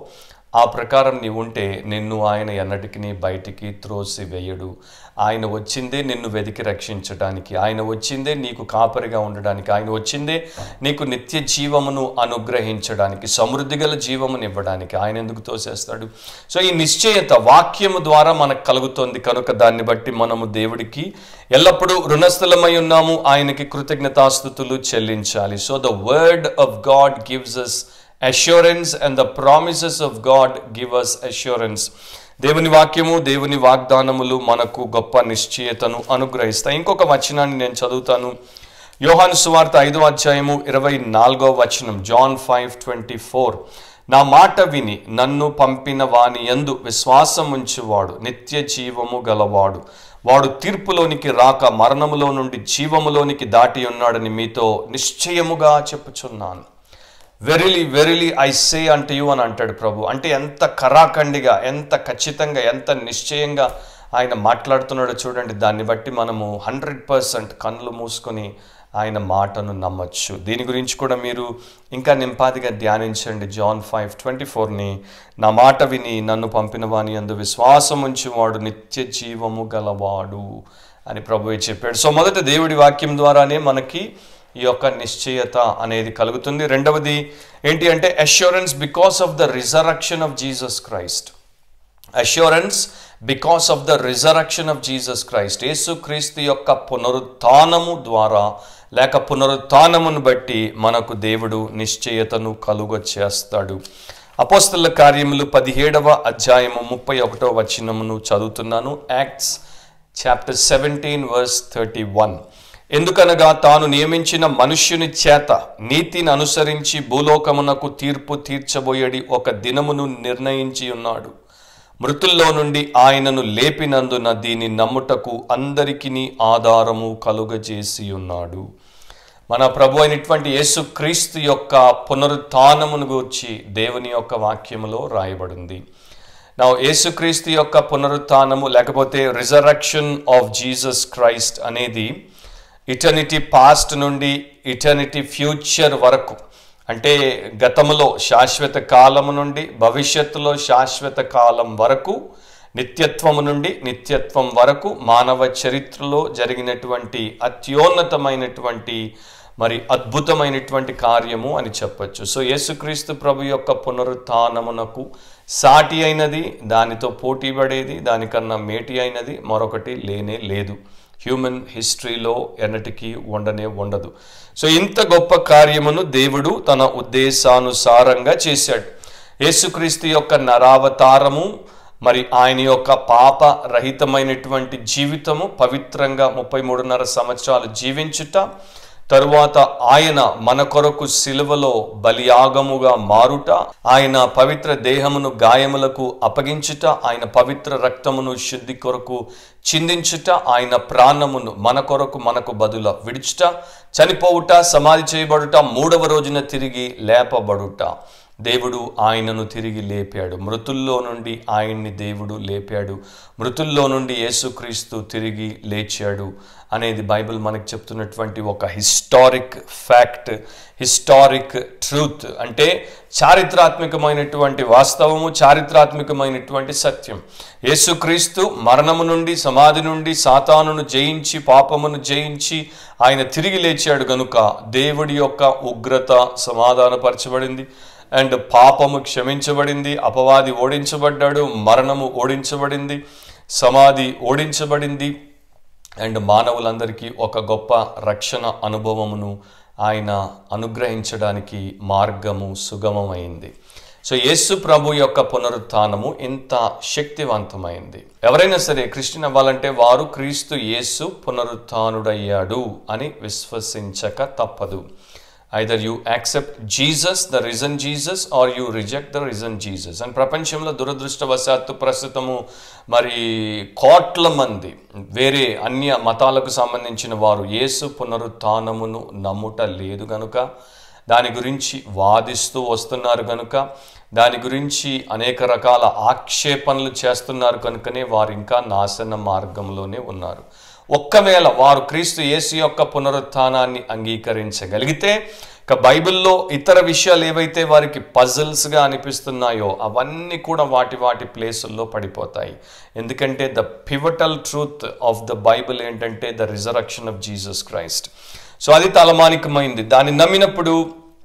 ఆ ప్రకారం నీవు ఉంటే నిన్ను ఆయన ఎన్నటికి బయటికి త్రోసి వేయడు ఆయన వచ్చిందే నిన్ను వెతికి రక్షించడానికి ఆయన వచ్చిందే నీకు కాపరిగా ఉండడానికి ఆయన వచ్చిందే నీకు నిత్య జీవమును అనుగ్రహించడానికి సమృద్ధి గల జీవమును ఇవ్వడానికి ఆయన ఎందుకు తోసేస్తాడు సో ఈ నిశ్చయత వాక్యము ద్వారా మనకు కలుగుతుంది కనుక దాన్ని బట్టి మనము దేవుడికి ఎల్లప్పుడూ రుణస్థలమై ఉన్నాము ఆయనకి కృతజ్ఞతాస్థుతులు చెల్లించాలి so the word of God gives us assurance and the promises of God give us assurance దేవుని వాక్యము దేవుని వాగ్దానములు మనకు గొప్ప నిశ్చయతను అనుగ్రహిస్తాయి ఇంకొక వచనాన్ని నేను చదువుతాను యోహాను సువార్త ఐదో అధ్యాయము ఇరవై నాలుగో వచనం జాన్ ఫైవ్ ట్వంటీ ఫోర్ నా మాట విని నన్ను పంపిన వాని యందు విశ్వాసం ఉంచువాడు నిత్య జీవము గలవాడు వాడు తీర్పులోనికి రాక మరణములో నుండి జీవములోనికి దాటి ఉన్నాడని మీతో నిశ్చయముగా చెప్పుచున్నాను వెరిలీ వెరిలీ ఐ సే అంటే యు అని అంటాడు ప్రభు అంటే ఎంత కరాఖండిగా ఎంత ఖచ్చితంగా ఎంత నిశ్చయంగా ఆయన మాట్లాడుతున్నాడో చూడండి దాన్ని బట్టి మనము హండ్రెడ్ పర్సెంట్ కళ్ళు మూసుకొని ఆయన మాటను నమ్మచ్చు దీని గురించి కూడా మీరు ఇంకా నింపాదిగా ధ్యానించండి జాన్ ఫైవ్ ట్వంటీ ఫోర్ని నా మాట విని నన్ను పంపిన వాని అందు విశ్వాసం ఉంచేవాడు నిత్య జీవము గలవాడు అని ప్రభు చెప్పాడు సో మొదట దేవుడి వాక్యం ద్వారానే మనకి ఈ యొక్క నిశ్చయత అనేది కలుగుతుంది రెండవది ఏంటి అంటే assurance because of the resurrection of Jesus Christ assurance because of the resurrection of Jesus Christ యేసు క్రీస్తు యొక్క పునరుత్నము ద్వారా లేక పునరుత్నమును బట్టి మనకు దేవుడు నిశ్చయతను కలుగ చేస్తాడు అపోస్తల కార్యములు పదిహేడవ అధ్యాయము ముప్పై ఒకటో వచనమును చదువుతున్నాను Acts chapter seventeen verse thirty one ఎందుకనగా తాను నియమించిన మనుష్యుని చేత నీతిని అనుసరించి భూలోకమునకు తీర్పు తీర్చబోయడి ఒక దినమును నిర్ణయించి ఉన్నాడు మృతుల్లో నుండి ఆయనను లేపినందున దీని నమ్ముటకు అందరికీ ఆధారము కలుగజేసి ఉన్నాడు మన ప్రభు అయినటువంటి యేసుక్రీస్తు యొక్క పునరుత్నమును గూర్చి దేవుని యొక్క వాక్యములో రాయబడింది నా యేసుక్రీస్తు యొక్క పునరుత్నము లేకపోతే రిజరక్షన్ ఆఫ్ జీసస్ క్రైస్ట్ అనేది ఇటర్నిటీ పాస్ట్ నుండి ఇటర్నిటీ ఫ్యూచర్ వరకు అంటే గతములో శాశ్వత కాలము నుండి భవిష్యత్తులో శాశ్వత కాలం వరకు నిత్యత్వము నుండి నిత్యత్వం వరకు మానవ చరిత్రలో జరిగినటువంటి అత్యోన్నతమైనటువంటి మరి అద్భుతమైనటువంటి కార్యము అని చెప్పచ్చు సో యేసుక్రీస్తు ప్రభు యొక్క పునరుత్నమునకు సాటి అయినది దానితో పోటీ పడేది దానికన్నా మేటి అయినది మరొకటి లేనే లేదు హ్యూమన్ హిస్టరీలో ఎన్నటికీ ఉండనే ఉండదు సో ఇంత గొప్ప కార్యమును దేవుడు తన ఉద్దేశానుసారంగా చేశాడు యేసుక్రీస్తు యొక్క నరావతారము మరి ఆయన యొక్క పాప రహితమైనటువంటి జీవితము పవిత్రంగా ముప్పై మూడున్నర సంవత్సరాలు జీవించుట తరువాత ఆయన మన కొరకు సిలువలో బలియాగముగా మారుట ఆయన పవిత్ర దేహమును గాయములకు అప్పగించుట ఆయన పవిత్ర రక్తమును శుద్ధి కొరకు చిందించుట ఆయన ప్రాణమును మన కొరకు మనకు బదుల విడుచుట చనిపోవుట సమాధి చేయబడుట మూడవ రోజున తిరిగి లేపబడుట దేవుడు ఆయనను తిరిగి లేపాడు మృతుల్లో నుండి ఆయన్ని దేవుడు లేపాడు మృతుల్లో నుండి యేసుక్రీస్తు తిరిగి లేచాడు అనేది బైబిల్ మనకు చెప్తున్నటువంటి ఒక హిస్టారిక్ ఫ్యాక్ట్ హిస్టారిక్ ట్రూత్ అంటే చారిత్రాత్మకమైనటువంటి వాస్తవము చారిత్రాత్మకమైనటువంటి సత్యం యేసుక్రీస్తు మరణము నుండి సమాధి నుండి సాతానును జయించి పాపమును జయించి ఆయన తిరిగి లేచాడు గనుక దేవుడి యొక్క ఉగ్రత సమాధానపరచబడింది అండ్ పాపము క్షమించబడింది అపవాది ఓడించబడ్డాడు మరణము ఓడించబడింది సమాధి ఓడించబడింది అండ్ మానవులందరికీ ఒక గొప్ప రక్షణ అనుభవమును ఆయన అనుగ్రహించడానికి మార్గము సుగమమైంది సో యేసు ప్రభు యొక్క పునరుత్నము ఇంత శక్తివంతమైంది ఎవరైనా సరే క్రిస్టియన్ అవ్వాలంటే వారు క్రీస్తు యేసు పునరుత్నుడయ్యాడు అని విశ్వసించక తప్పదు either you accept Jesus the risen Jesus or you reject the risen Jesus and ప్రపంచంలో దురదృష్టవశాత్తు ప్రస్తుతము మరి కోట్ల మంది వేరే అన్య మతాలకు సంబంధించిన వారు యేసు పునరుత్నమును నమ్ముట లేదు గనుక దాని గురించి వాదిస్తూ వస్తున్నారు కనుక దాని గురించి అనేక రకాల ఆక్షేపణలు చేస్తున్నారు కనుకనే వారు ఇంకా నాశన మార్గంలోనే ఉన్నారు ఒక్కవేళ వారు క్రీస్తు యేసు యొక్క పునరుత్థానాన్ని అంగీకరించగలిగితే ఇక బైబిల్లో ఇతర విషయాలు ఏవైతే వారికి పజిల్స్గా అనిపిస్తున్నాయో అవన్నీ కూడా వాటి వాటి ప్లేసుల్లో పడిపోతాయి ఎందుకంటే the pivotal truth of the Bible ఏంటంటే the resurrection of Jesus Christ so అది తలమానికమైంది దాన్ని నమ్మినప్పుడు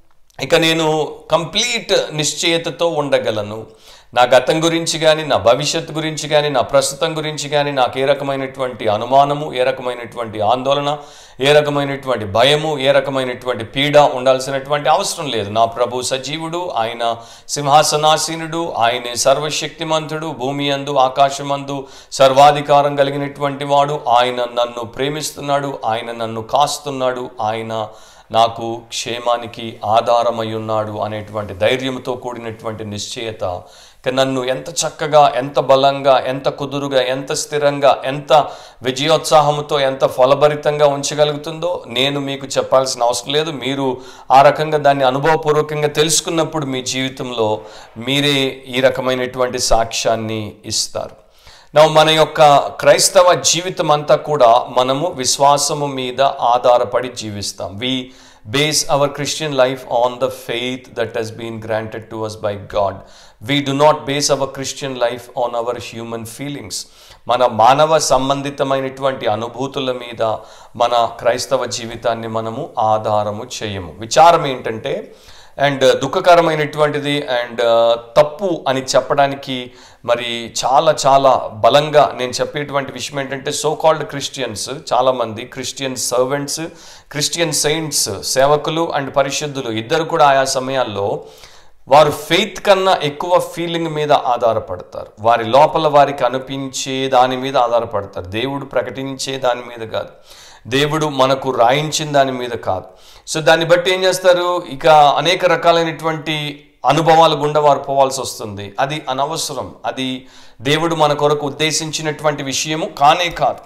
ఇక నేను కంప్లీట్ నిశ్చయతతో ఉండగలను నా గతం గురించి కానీ నా భవిష్యత్తు గురించి కానీ నా ప్రస్తుతం గురించి కానీ నాకు ఏ రకమైనటువంటి అనుమానము ఏ రకమైనటువంటి ఆందోళన ఏ రకమైనటువంటి భయము ఏ రకమైనటువంటి పీడ ఉండాల్సినటువంటి అవసరం లేదు నా ప్రభు సజీవుడు ఆయన సింహాసనాసీనుడు ఆయనే సర్వశక్తిమంతుడు భూమి అందు ఆకాశమందు సర్వాధికారం కలిగినటువంటి వాడు ఆయన నన్ను ప్రేమిస్తున్నాడు ఆయన నన్ను కాస్తున్నాడు ఆయన నాకు క్షేమానికి ఆధారమై ఉన్నాడు అనేటువంటి ధైర్యంతో కూడినటువంటి నిశ్చయత ఇక నన్ను ఎంత చక్కగా ఎంత బలంగా ఎంత కుదురుగా ఎంత స్థిరంగా ఎంత విజయోత్సాహంతో ఎంత ఫలభరితంగా ఉంచగలుగుతుందో నేను మీకు చెప్పాల్సిన అవసరం లేదు మీరు ఆ రకంగా దాన్ని అనుభవపూర్వకంగా తెలుసుకున్నప్పుడు మీ జీవితంలో మీరే ఈ రకమైనటువంటి సాక్ష్యాన్ని ఇస్తారు నా మన యొక్క క్రైస్తవ జీవితం అంతా కూడా మనము విశ్వాసము మీద ఆధారపడి జీవిస్తాం we base our Christian life on the faith that has been granted to us by God we do not base our Christian life on our human feelings మన మానవ సంబంధితమైనటువంటి అనుభూతుల మీద మన క్రైస్తవ జీవితాన్ని మనము ఆధారము చేయము విచారం ఏంటంటే అండ్ దుఃఖకరమైనటువంటిది అండ్ తప్పు అని చెప్పడానికి మరి చాలా చాలా బలంగా నేను చెప్పేటువంటి విషయం ఏంటంటే సో కాల్డ్ క్రిస్టియన్స్ చాలామంది క్రిస్టియన్ సర్వెంట్స్ క్రిస్టియన్ సెయింట్స్ సేవకులు అండ్ పరిశుద్ధులు ఇద్దరు కూడా ఆయా సమయాల్లో వారు ఫెయిత్ కన్నా ఎక్కువ ఫీలింగ్ మీద ఆధారపడతారు వారి లోపల వారికి అనిపించే దాని మీద ఆధారపడతారు దేవుడు ప్రకటించే దాని మీద కాదు దేవుడు మనకు రాయించిన దాని మీద కాదు సో దాన్ని బట్టి ఏం చేస్తారు ఇక అనేక రకాలైనటువంటి అనుభవాల గుండా వారు పోవాల్సి వస్తుంది అది అనవసరం అది దేవుడు మన కొరకు ఉద్దేశించినటువంటి విషయము కానే కాదు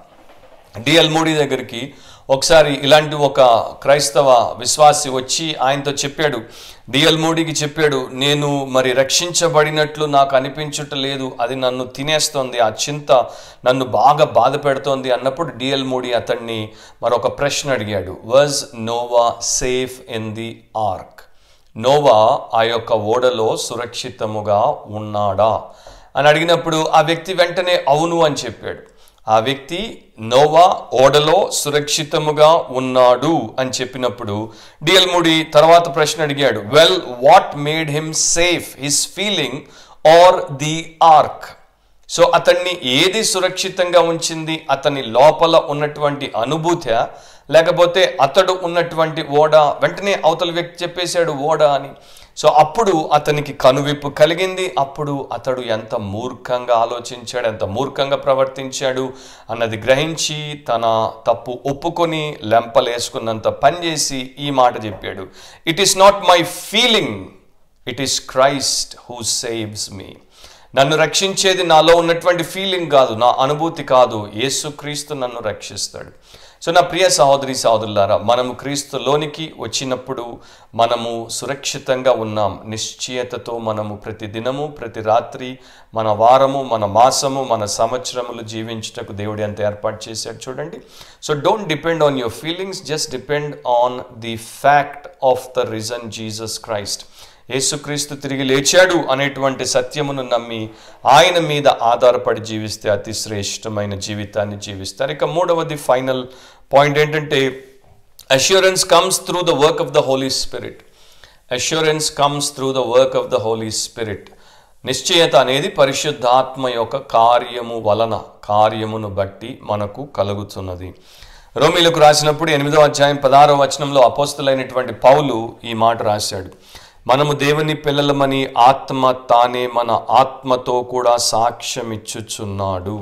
డిఎల్ మోడీ దగ్గరికి ఒకసారి ఇలాంటి ఒక క్రైస్తవ విశ్వాసి వచ్చి ఆయనతో చెప్పాడు డిఎల్ మోడీకి చెప్పాడు నేను మరి రక్షించబడినట్లు నాకు అనిపించుట లేదు అది నన్ను తినేస్తోంది ఆ చింత నన్ను బాగా బాధ పెడుతోంది అన్నప్పుడు డిఎల్ మోడీ అతన్ని మరొక ప్రశ్న అడిగాడు was Noah safe in the ark Noah ఆ యొక్క ఓడలో సురక్షితముగా ఉన్నాడా అని అడిగినప్పుడు ఆ వ్యక్తి వెంటనే అవును అని చెప్పాడు ఆ వ్యక్తి నోవా ఓడలో సురక్షితముగా ఉన్నాడు అని చెప్పినప్పుడు డిఎల్ మూడి తర్వాత ప్రశ్న అడిగాడు well what made him safe his feeling or the ark so అతన్ని ఏది సురక్షితంగా ఉంచింది అతని లోపల ఉన్నటువంటి అనుభూతి లేకపోతే అతడు ఉన్నటువంటి ఓడ వెంటనే అవతల వ్యక్తి చెప్పేశాడు ఓడ అని సో అప్పుడు అతనికి కనువిప్పు కలిగింది అప్పుడు అతడు ఎంత మూర్ఖంగా ఆలోచించాడు ఎంత మూర్ఖంగా ప్రవర్తించాడు అన్నది గ్రహించి తన తప్పు ఒప్పుకొని లెంపలేసుకున్నంత పనిచేసి ఈ మాట చెప్పాడు it is not my feeling it is Christ who saves me నన్ను రక్షించేది నాలో ఉన్నటువంటి ఫీలింగ్ కాదు నా అనుభూతి కాదు యేసుక్రీస్తు నన్ను రక్షిస్తాడు సో నా ప్రియ సహోదరి సహోదరులారా మనము క్రీస్తులోనికి వచ్చినప్పుడు మనము సురక్షితంగా ఉన్నాం నిశ్చయతతో మనము ప్రతి దినము ప్రతి రాత్రి మన వారము మన మాసము మన సంవత్సరములు జీవించుటకు దేవుడు ఎంత ఏర్పాటు చేశాడు చూడండి so don't depend on your feelings just depend on the fact of the risen Jesus Christ యేసుక్రీస్తు తిరిగి లేచాడు అనేటువంటి సత్యమును నమ్మి ఆయన మీద ఆధారపడి జీవిస్తే అతి శ్రేష్టమైన జీవితాన్ని జీవిస్తారు ఇక మూడవది ఫైనల్ పాయింట్ ఏంటంటే assurance comes through the work of the Holy Spirit assurance comes through the work of the Holy Spirit నిశ్చయత అనేది పరిశుద్ధాత్మ యొక్క కార్యము వలన కార్యమును బట్టి మనకు కలుగుతున్నది రోమిలకు రాసినప్పుడు ఎనిమిదో అధ్యాయం పదహారో వచనంలో అపోస్తులైనటువంటి పౌలు ఈ మాట రాశాడు మనము దేవుని పిల్లలమని ఆత్మ తానే మన ఆత్మతో కూడా సాక్ష్యమిచ్చుచున్నాడు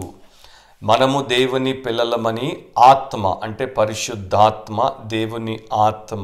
మనము దేవుని పిల్లలమని ఆత్మ అంటే పరిశుద్ధాత్మ దేవుని ఆత్మ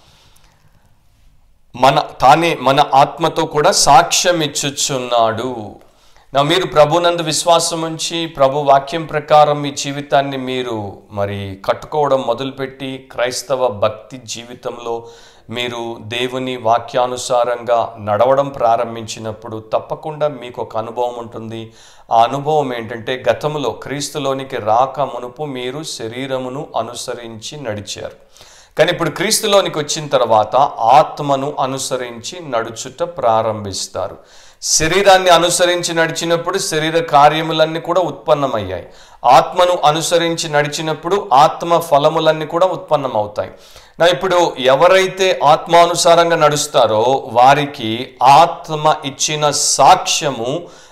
మన తానే మన ఆత్మతో కూడా సాక్ష్యం ఇచ్చుచున్నాడు నా మీరు ప్రభునందు విశ్వాసం ఉంచి ప్రభు వాక్యం ప్రకారం మీ జీవితాన్ని మీరు మరి కట్టుకోవడం మొదలుపెట్టి క్రైస్తవ భక్తి జీవితంలో మీరు దేవుని వాక్యానుసారంగా నడవడం ప్రారంభించినప్పుడు తప్పకుండా మీకు ఒక అనుభవం ఉంటుంది ఆ అనుభవం ఏంటంటే గతంలో క్రీస్తులోనికి రాక మునుపు మీరు శరీరమును అనుసరించి నడిచారు కానీ ఇప్పుడు క్రీస్తులోనికి వచ్చిన తర్వాత ఆత్మను అనుసరించి నడుచుట ప్రారంభిస్తారు శరీరాన్ని అనుసరించి నడిచినప్పుడు శరీర కార్యములన్నీ కూడా ఉత్పన్నమయ్యాయి ఆత్మను అనుసరించి నడిచినప్పుడు ఆత్మ ఫలములన్నీ కూడా ఉత్పన్నమవుతాయి నా ఇప్పుడు ఎవరైతే ఆత్మానుసారంగా నడుస్తారో వారికి ఆత్మ ఇచ్చిన సాక్ష్యము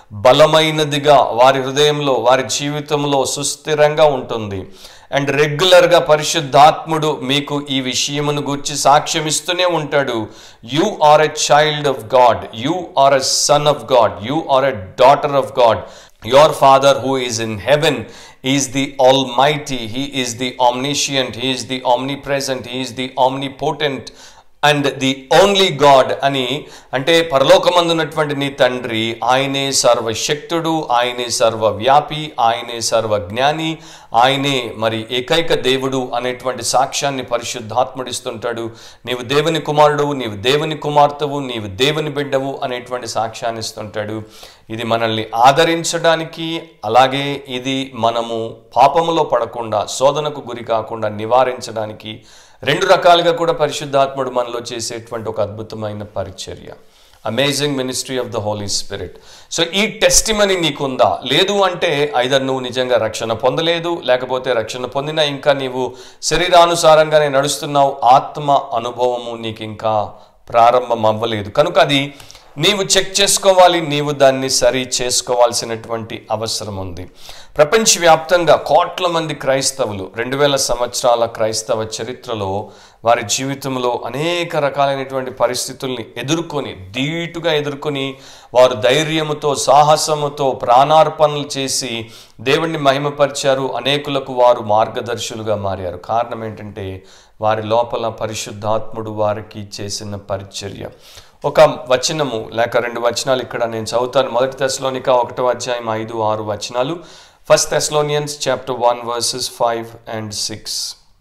బలమైనదిగా వారి హృదయంలో వారి జీవితంలో సుస్థిరంగా ఉంటుంది అండ్ రెగ్యులర్గా పరిశుద్ధాత్ముడు మీకు ఈ విషయమును గురించి సాక్ష్యం ఇస్తూనే ఉంటాడు you are a child of God you are a son of God you are a daughter of God your Father who is in heaven is the almighty he is the omniscient he is the omnipresent he is the omnipotent and the only God అని అంటే పరలోకమందున్నటువంటి నీ తండ్రి ఆయనే సర్వశక్తుడు ఆయనే సర్వవ్యాపి ఆయనే సర్వజ్ఞాని ఆయనే మరి ఏకైక దేవుడు అనేటువంటి సాక్ష్యాన్ని పరిశుద్ధాత్ముడిస్తుంటాడు నీవు దేవుని కుమారుడు నీవు దేవుని కుమార్తెవు నీవు దేవుని బిడ్డవు అనేటువంటి సాక్ష్యాన్ని ఇస్తుంటాడు ఇది మనల్ని ఆదరించడానికి అలాగే ఇది మనము పాపములో పడకుండా శోధనకు గురి కాకుండా నివారించడానికి రెండు రకాలుగా కూడా పరిశుద్ధాత్ముడు మనలో చేసేటువంటి ఒక అద్భుతమైన పరిచర్య amazing ministry of the Holy Spirit so ఈ టెస్టిమనీ నీకుందా లేదు అంటే ఐదర్ నువ్వు నిజంగా రక్షణ పొందలేదు లేకపోతే రక్షణ పొందినా ఇంకా నీవు శరీరానుసారంగానే నడుస్తున్నావు ఆత్మ అనుభవము నీకు ఇంకా ప్రారంభం అవ్వలేదు కనుక అది నీవు చెక్ చేసుకోవాలి నీవు దాన్ని సరి చేసుకోవాల్సినటువంటి అవసరం ఉంది ప్రపంచవ్యాప్తంగా కోట్ల మంది క్రైస్తవులు రెండు వేల సంవత్సరాల క్రైస్తవ చరిత్రలో వారి జీవితంలో అనేక రకాలైనటువంటి పరిస్థితుల్ని ఎదుర్కొని ధీటుగా ఎదుర్కొని వారు ధైర్యముతో సాహసముతో ప్రాణార్పణలు చేసి దేవుణ్ణి మహిమపరిచారు అనేకులకు వారు మార్గదర్శులుగా మారారు కారణం ఏంటంటే వారి లోపల పరిశుద్ధాత్ముడు వారికి చేసిన పరిచర్య ఒక వచనము లేక రెండు వచనాలు ఇక్కడ నేను చదువుతాను మొదటి దశలోనిక ఒకటో అధ్యాయం ఐదు ఆరు వచనాలు first thessalonians chapter one verses five and six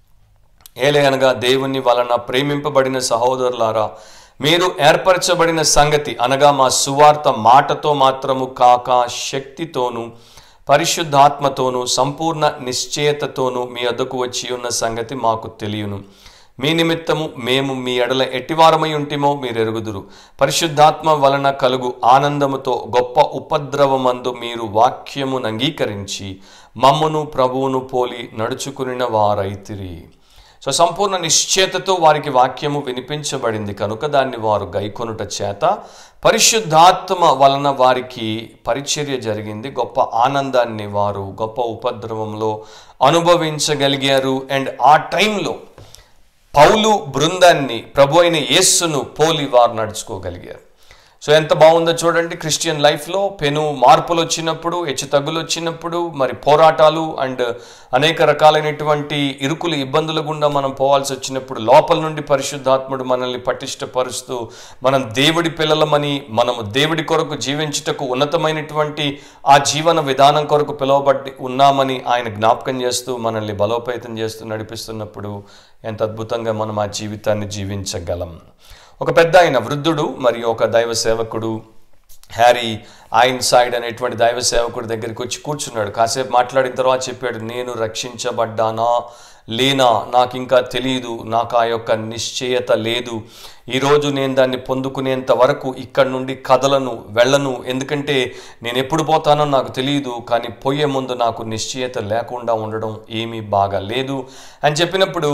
ఏలయనగా దేవుని వలన ప్రేమింపబడిన సహోదరులారా మీరు ఏర్పరచబడిన సంగతి అనగా మా సువార్త మాటతో మాత్రము కాక శక్తితోనూ పరిశుద్ధాత్మతోనూ సంపూర్ణ నిశ్చయతతోనూ మీ వద్దకు వచ్చి ఉన్న సంగతి మాకు తెలియను మీ నిమిత్తము మేము మీ ఎడల ఎట్టివారమై ఉంటిమో మీరు ఎరుగుదురు పరిశుద్ధాత్మ వలన కలుగు ఆనందముతో గొప్ప ఉపద్రవమందు మీరు వాక్యమును అంగీకరించి మమ్మును ప్రభువును పోలి నడుచుకునిన వారైతిరి సో సంపూర్ణ నిశ్చేతతో వారికి వాక్యము వినిపించబడింది కనుక దాన్ని వారు గైకొనుట చేత పరిశుద్ధాత్మ వలన వారికి పరిచర్య జరిగింది గొప్ప ఆనందాన్ని వారు గొప్ప ఉపద్రవంలో అనుభవించగలిగారు అండ్ ఆ టైంలో పౌలు బృందాన్ని ప్రభు అయిన యేస్సును పోలి వారు నడుచుకోగలిగారు సో ఎంత బాగుందో చూడండి క్రిస్టియన్ లైఫ్లో పెను మార్పులు వచ్చినప్పుడు హెచ్చు తగ్గులు వచ్చినప్పుడు మరి పోరాటాలు అండ్ అనేక రకాలైనటువంటి ఇరుకులు ఇబ్బందుల గుండా మనం పోవాల్సి వచ్చినప్పుడు లోపల నుండి పరిశుద్ధాత్ముడు మనల్ని పటిష్టపరుస్తూ మనం దేవుడి పిల్లలమని మనము దేవుడి కొరకు జీవించుటకు ఉన్నతమైనటువంటి ఆ జీవన విధానం కొరకు పిలువబడి ఉన్నామని ఆయన జ్ఞాపకం చేస్తూ మనల్ని బలోపేతం చేస్తూ నడిపిస్తున్నప్పుడు ఎంత అద్భుతంగా మనం ఆ జీవితాన్ని జీవించగలం ఒక పెద్ద ఆయన వృద్ధుడు మరియు ఒక దైవ సేవకుడు హ్యారీ ఐన్ సైడ్ అనేటువంటి దైవ సేవకుడి దగ్గరికి వచ్చి కూర్చున్నాడు కాసేపు మాట్లాడిన తర్వాత చెప్పాడు నేను రక్షించబడ్డానా లేనా నాకు ఇంకా తెలియదు నాకు ఆ యొక్క నిశ్చయత లేదు ఈరోజు నేను దాన్ని పొందుకునేంత వరకు ఇక్కడి నుండి కదలను వెళ్ళను ఎందుకంటే నేను ఎప్పుడు పోతానో నాకు తెలియదు కానీ పోయే ముందు నాకు నిశ్చయత లేకుండా ఉండడం ఏమీ బాగా లేదు అని చెప్పినప్పుడు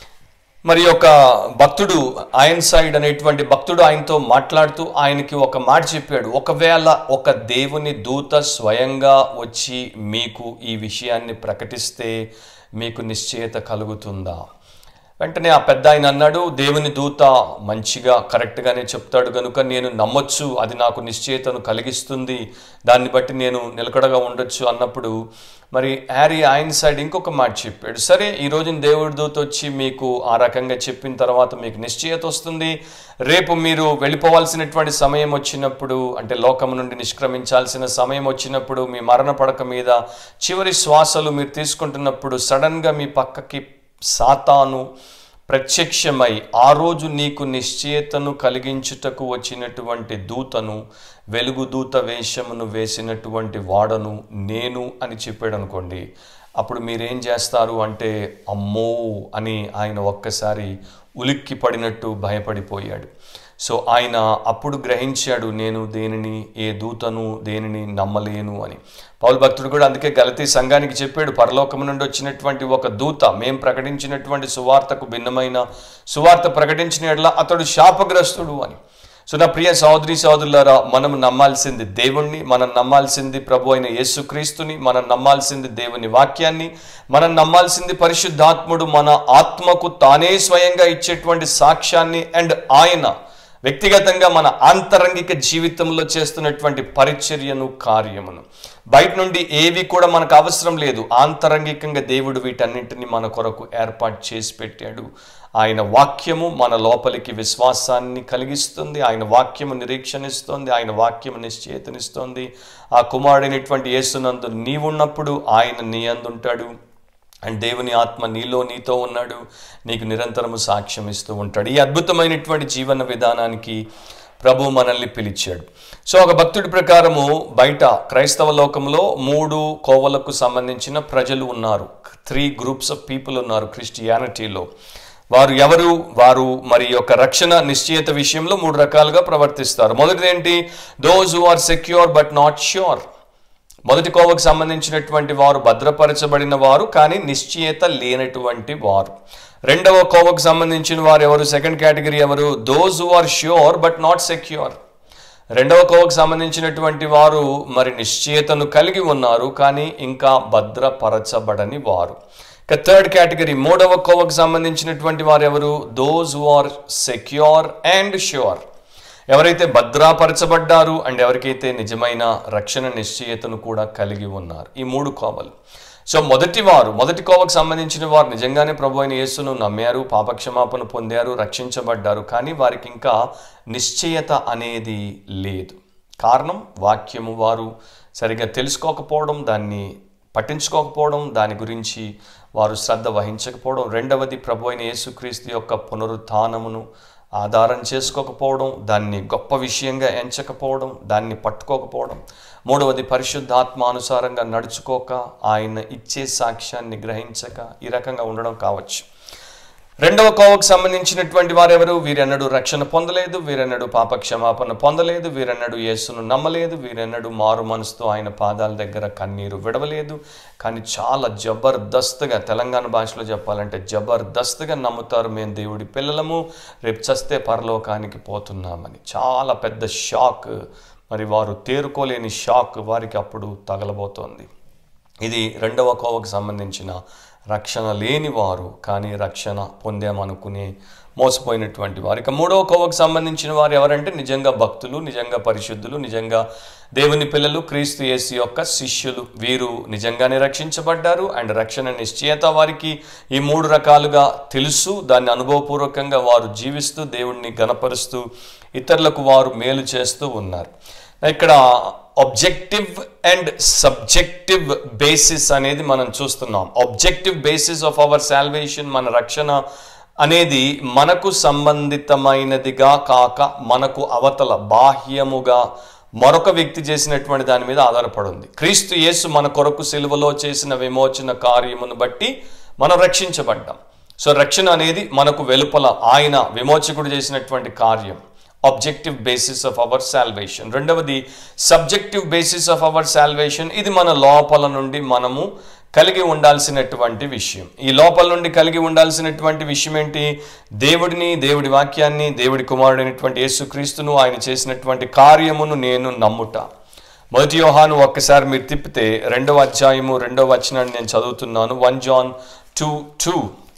మరి ఒక భక్తుడు ఆయన సైడ్ అనేటువంటి భక్తుడు ఆయనతో మాట్లాడుతూ ఆయనకి ఒక మాట చెప్పాడు ఒకవేళ ఒక దేవుని దూత స్వయంగా వచ్చి మీకు ఈ విషయాన్ని ప్రకటిస్తే మీకు నిశ్చయత కలుగుతుందా వెంటనే ఆ పెద్ద ఆయన అన్నాడు దేవుని దూత మంచిగా కరెక్ట్గానే చెప్తాడు కనుక నేను నమ్మొచ్చు అది నాకు నిశ్చయతను కలిగిస్తుంది దాన్ని బట్టి నేను నిలకడగా ఉండొచ్చు అన్నప్పుడు మరి హ్యారీ ఆయన సైడ్ ఇంకొక మాట చెప్పాడు సరే ఈ రోజున దేవుడి దూత వచ్చి మీకు ఆ రకంగా చెప్పిన తర్వాత మీకు నిశ్చయత వస్తుంది రేపు మీరు వెళ్ళిపోవాల్సినటువంటి సమయం వచ్చినప్పుడు అంటే లోకం నుండి నిష్క్రమించాల్సిన సమయం వచ్చినప్పుడు మీ మరణ పడక మీద చివరి శ్వాసలు మీరు తీసుకుంటున్నప్పుడు సడన్గా మీ పక్కకి సాతాను ప్రత్యక్షమై ఆ రోజు నీకు నిశ్చయతను కలిగించుటకు వచ్చినటువంటి దూతను వెలుగు దూత వేషమును వేసినటువంటి వాడను నేను అని చెప్పాడు అనుకోండి అప్పుడు మీరేం చేస్తారు అంటే అమ్మో అని ఆయన ఒక్కసారి ఉలిక్కి పడినట్టు భయపడిపోయాడు సో ఆయన అప్పుడు గ్రహించాడు నేను దేనిని ఏ దూతను దేనిని నమ్మలేను అని పౌలు భక్తుడు కూడా అందుకే గలతీ సంఘానికి చెప్పాడు పరలోకం నుండి వచ్చినటువంటి ఒక దూత మేం ప్రకటించినటువంటి సువార్తకు భిన్నమైన సువార్త ప్రకటించిన ఎడల అతడు శాపగ్రస్తుడు అని సో నా ప్రియ సహోదరి సహోదరులారా మనం నమ్మాల్సింది దేవుణ్ణి మనం నమ్మాల్సింది ప్రభు అయిన యేసుక్రీస్తుని మనం నమ్మాల్సింది దేవుని వాక్యాన్ని మనం నమ్మాల్సింది పరిశుద్ధాత్ముడు మన ఆత్మకు తానే స్వయంగా ఇచ్చేటువంటి సాక్ష్యాన్ని అండ్ ఆయన వ్యక్తిగతంగా మన ఆంతరంగిక జీవితంలో చేస్తున్నటువంటి పరిచర్యను కార్యమును బయట నుండి ఏవి కూడా మనకు అవసరం లేదు ఆంతరంగికంగా దేవుడు వీటన్నింటినీ మన కొరకు ఏర్పాటు చేసి పెట్టాడు ఆయన వాక్యము మన లోపలికి విశ్వాసాన్ని కలిగిస్తుంది ఆయన వాక్యము నిరీక్షణిస్తుంది ఆయన వాక్యము నిశ్చేతనిస్తుంది ఆ కుమారుడైనటువంటి యేసునందు నీవున్నప్పుడు ఆయన నీ అందుంటాడు అండ్ దేవుని ఆత్మ నీలో నీతో ఉన్నాడు నీకు నిరంతరము సాక్ష్యం ఇస్తూ ఉంటాడు ఈ అద్భుతమైనటువంటి జీవన విధానానికి ప్రభు మనల్ని పిలిచాడు సో ఒక భక్తుడి ప్రకారము బయట క్రైస్తవ లోకంలో మూడు కోవలకు సంబంధించిన ప్రజలు ఉన్నారు త్రీ గ్రూప్స్ ఆఫ్ పీపుల్ ఉన్నారు క్రిస్టియానిటీలో వారు ఎవరు వారు మరి యొక్క రక్షణ నిశ్చయిత విషయంలో మూడు రకాలుగా ప్రవర్తిస్తారు మొదటిది ఏంటి those who are secure but not sure మొదటి కోవకు సంబంధించినటువంటి వారు భద్రపరచబడిన వారు కానీ నిశ్చయత లేనటువంటి వారు రెండవ కోవకు సంబంధించిన వారు ఎవరు సెకండ్ కేటగిరీ ఎవరు those who are sure but not secure రెండవ కోవకు సంబంధించినటువంటి వారు మరి నిశ్చయతను కలిగి ఉన్నారు కానీ ఇంకా భద్రపరచబడని వారు ఇక థర్డ్ కేటగిరీ మూడవ కోవకు సంబంధించినటువంటి వారు ఎవరు those who are secure and sure ఎవరైతే భద్రాపరచబడ్డారు అండ్ ఎవరికైతే నిజమైన రక్షణ నిశ్చయతను కూడా కలిగి ఉన్నారు ఈ మూడు కోవలు సో మొదటి వారు మొదటి కోవకు సంబంధించిన వారు నిజంగానే ప్రభు అయిన యేసును నమ్మారు పాపక్షమాపణ పొందారు రక్షించబడ్డారు కానీ వారికి ఇంకా నిశ్చయత అనేది లేదు కారణం వాక్యము వారు సరిగా తెలుసుకోకపోవడం దాన్ని పట్టించుకోకపోవడం దాని గురించి వారు శ్రద్ధ వహించకపోవడం రెండవది ప్రభు అయిన యేసుక్రీస్తు యొక్క పునరుత్థానమును ఆధారం చేసుకోకపోవడం దాన్ని గొప్ప విషయంగా ఎంచకపోవడం దాన్ని పట్టుకోకపోవడం మూడవది పరిశుద్ధాత్మానుసారంగా నడుచుకోక ఆయన ఇచ్చే సాక్ష్యాన్ని గ్రహించక ఈ రకంగా ఉండడం కావచ్చు రెండవ కోవకు సంబంధించినటువంటి వారెవరు వీరెన్నడూ రక్షణ పొందలేదు వీరెన్నడూ పాప క్షమాపణ పొందలేదు వీరెన్నడూ యేసును నమ్మలేదు వీరెన్నడూ మారు మనసుతో ఆయన పాదాల దగ్గర కన్నీరు విడవలేదు కానీ చాలా జబర్దస్త్గా తెలంగాణ భాషలో చెప్పాలంటే జబర్దస్త్గా నమ్ముతారు మేము దేవుడి పిల్లలము రేపు చస్తే పరలోకానికి పోతున్నామని చాలా పెద్ద షాక్ మరి వారు తేరుకోలేని షాక్ వారికి అప్పుడు తగలబోతోంది ఇది రెండవ కోవకు సంబంధించిన రక్షణ లేని వారు కానీ రక్షణ పొందామనుకునే మోసపోయినటువంటి వారు ఇక మూడవ కోవకు సంబంధించిన వారు ఎవరంటే నిజంగా భక్తులు నిజంగా పరిశుద్ధులు నిజంగా దేవుని పిల్లలు క్రీస్తు యేసు యొక్క శిష్యులు వీరు నిజంగానే రక్షించబడ్డారు అండ్ రక్షణ నిశ్చయత వారికి ఈ మూడు రకాలుగా తెలుసు దాన్ని అనుభవపూర్వకంగా వారు జీవిస్తూ దేవుణ్ణి గనపరుస్తూ ఇతరులకు వారు మేలు చేస్తూ ఉన్నారు ఇక్కడ ఆబ్జెక్టివ్ అండ్ సబ్జెక్టివ్ బేసిస్ అనేది మనం చూస్తున్నాం objective basis of our salvation మన రక్షణ అనేది మనకు సంబంధితమైనదిగా కాక మనకు అవతల బాహ్యముగా మరొక వ్యక్తి చేసినటువంటి దాని మీద ఆధారపడి ఉంది క్రీస్తు యేసు మన కొరకు సిలువలో చేసిన విమోచన కార్యమును బట్టి మనం రక్షించబడ్డాం సో రక్షణ అనేది మనకు వెలుపల ఆయన విమోచకుడు చేసినటువంటి కార్యం objective basis of our salvation రెండవది subjective basis of our salvation ఇది మన లోపల నుండి మనము కలిగి ఉండాల్సినటువంటి విషయం ఈ లోపల నుండి కలిగి ఉండాల్సినటువంటి విషయం ఏంటి దేవుడిని దేవుడి వాక్యాన్ని దేవుడి కుమారుడైనటువంటి యేసుక్రీస్తును ఆయన చేసినటువంటి కార్యమును నేను నమ్ముట మొదటి యోహాను ఒక్కసారి మీరు తిప్పితే రెండవ అధ్యాయము రెండవ వచనాన్ని నేను చదువుతున్నాను వన్ జాన్ టూ టూ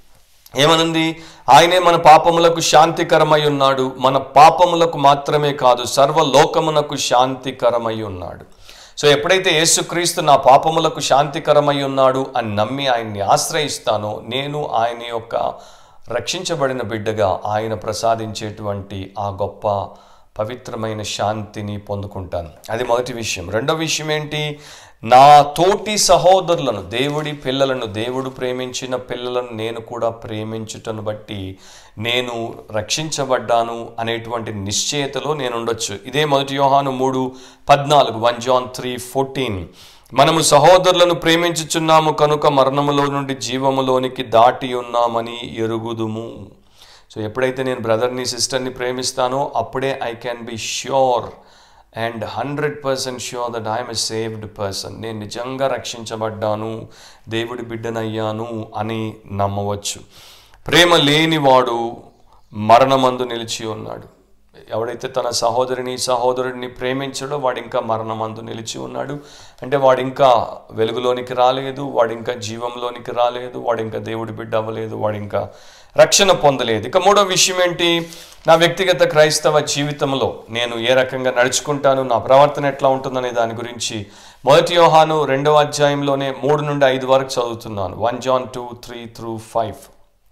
ఏమనుంది ఆయనే మన పాపములకు శాంతికరమై ఉన్నాడు మన పాపములకు మాత్రమే కాదు సర్వలోకమునకు శాంతికరమై ఉన్నాడు సో ఎప్పుడైతే యేసుక్రీస్తు నా పాపములకు శాంతికరమై ఉన్నాడు అని నమ్మి ఆయన్ని ఆశ్రయిస్తానో నేను ఆయన యొక్క రక్షించబడిన బిడ్డగా ఆయన ప్రసాదించేటువంటి ఆ గొప్ప పవిత్రమైన శాంతిని పొందుకుంటాను అది మొదటి విషయం రెండో విషయం ఏంటి నా తోటి సహోదరులను దేవుడి పిల్లలను దేవుడు ప్రేమించిన పిల్లలను నేను కూడా ప్రేమించుటను బట్టి నేను రక్షించబడ్డాను అనేటువంటి నిశ్చయతలో నేను ఉండొచ్చు ఇదే మొదటి యోహాను మూడు పద్నాలుగు వన్ జాన్ త్రీ ఫోర్టీన్ మనము సహోదరులను ప్రేమించుచున్నాము కనుక మరణములో నుండి జీవములోనికి దాటి ఉన్నామని ఎరుగుదుము సో ఎప్పుడైతే నేను బ్రదర్ని సిస్టర్ని ప్రేమిస్తానో అప్పుడే I can be sure and hundred percent sure that I'm a saved person నేను నిజంగా రక్షించబడ్డాను దేవుడి బిడ్డనయ్యాను అని నమ్మవచ్చు ప్రేమ లేనివాడు మరణమందు నిలిచి ఉన్నాడు ఎవడైతే తన సహోదరిని సహోదరుడిని ప్రేమించడో వాడు ఇంకా మరణమందు నిలిచి ఉన్నాడు అంటే వాడు ఇంకా వెలుగులోనికి రాలేదు వాడు ఇంకా జీవంలోనికి రాలేదు వాడు ఇంకా దేవుడి బిడ్డ అవ్వలేదు వాడు ఇంకా రక్షణ పొందలేదు ఇక మూడో విషయం ఏంటి నా వ్యక్తిగత క్రైస్తవ జీవితంలో నేను ఏ రకంగా నడుచుకుంటాను నా ప్రవర్తన ఎట్లా ఉంటుందనే దాని గురించి మొదటి యోహాను రెండవ అధ్యాయంలోనే మూడు నుండి ఐదు వరకు చదువుతున్నాను one John two three through five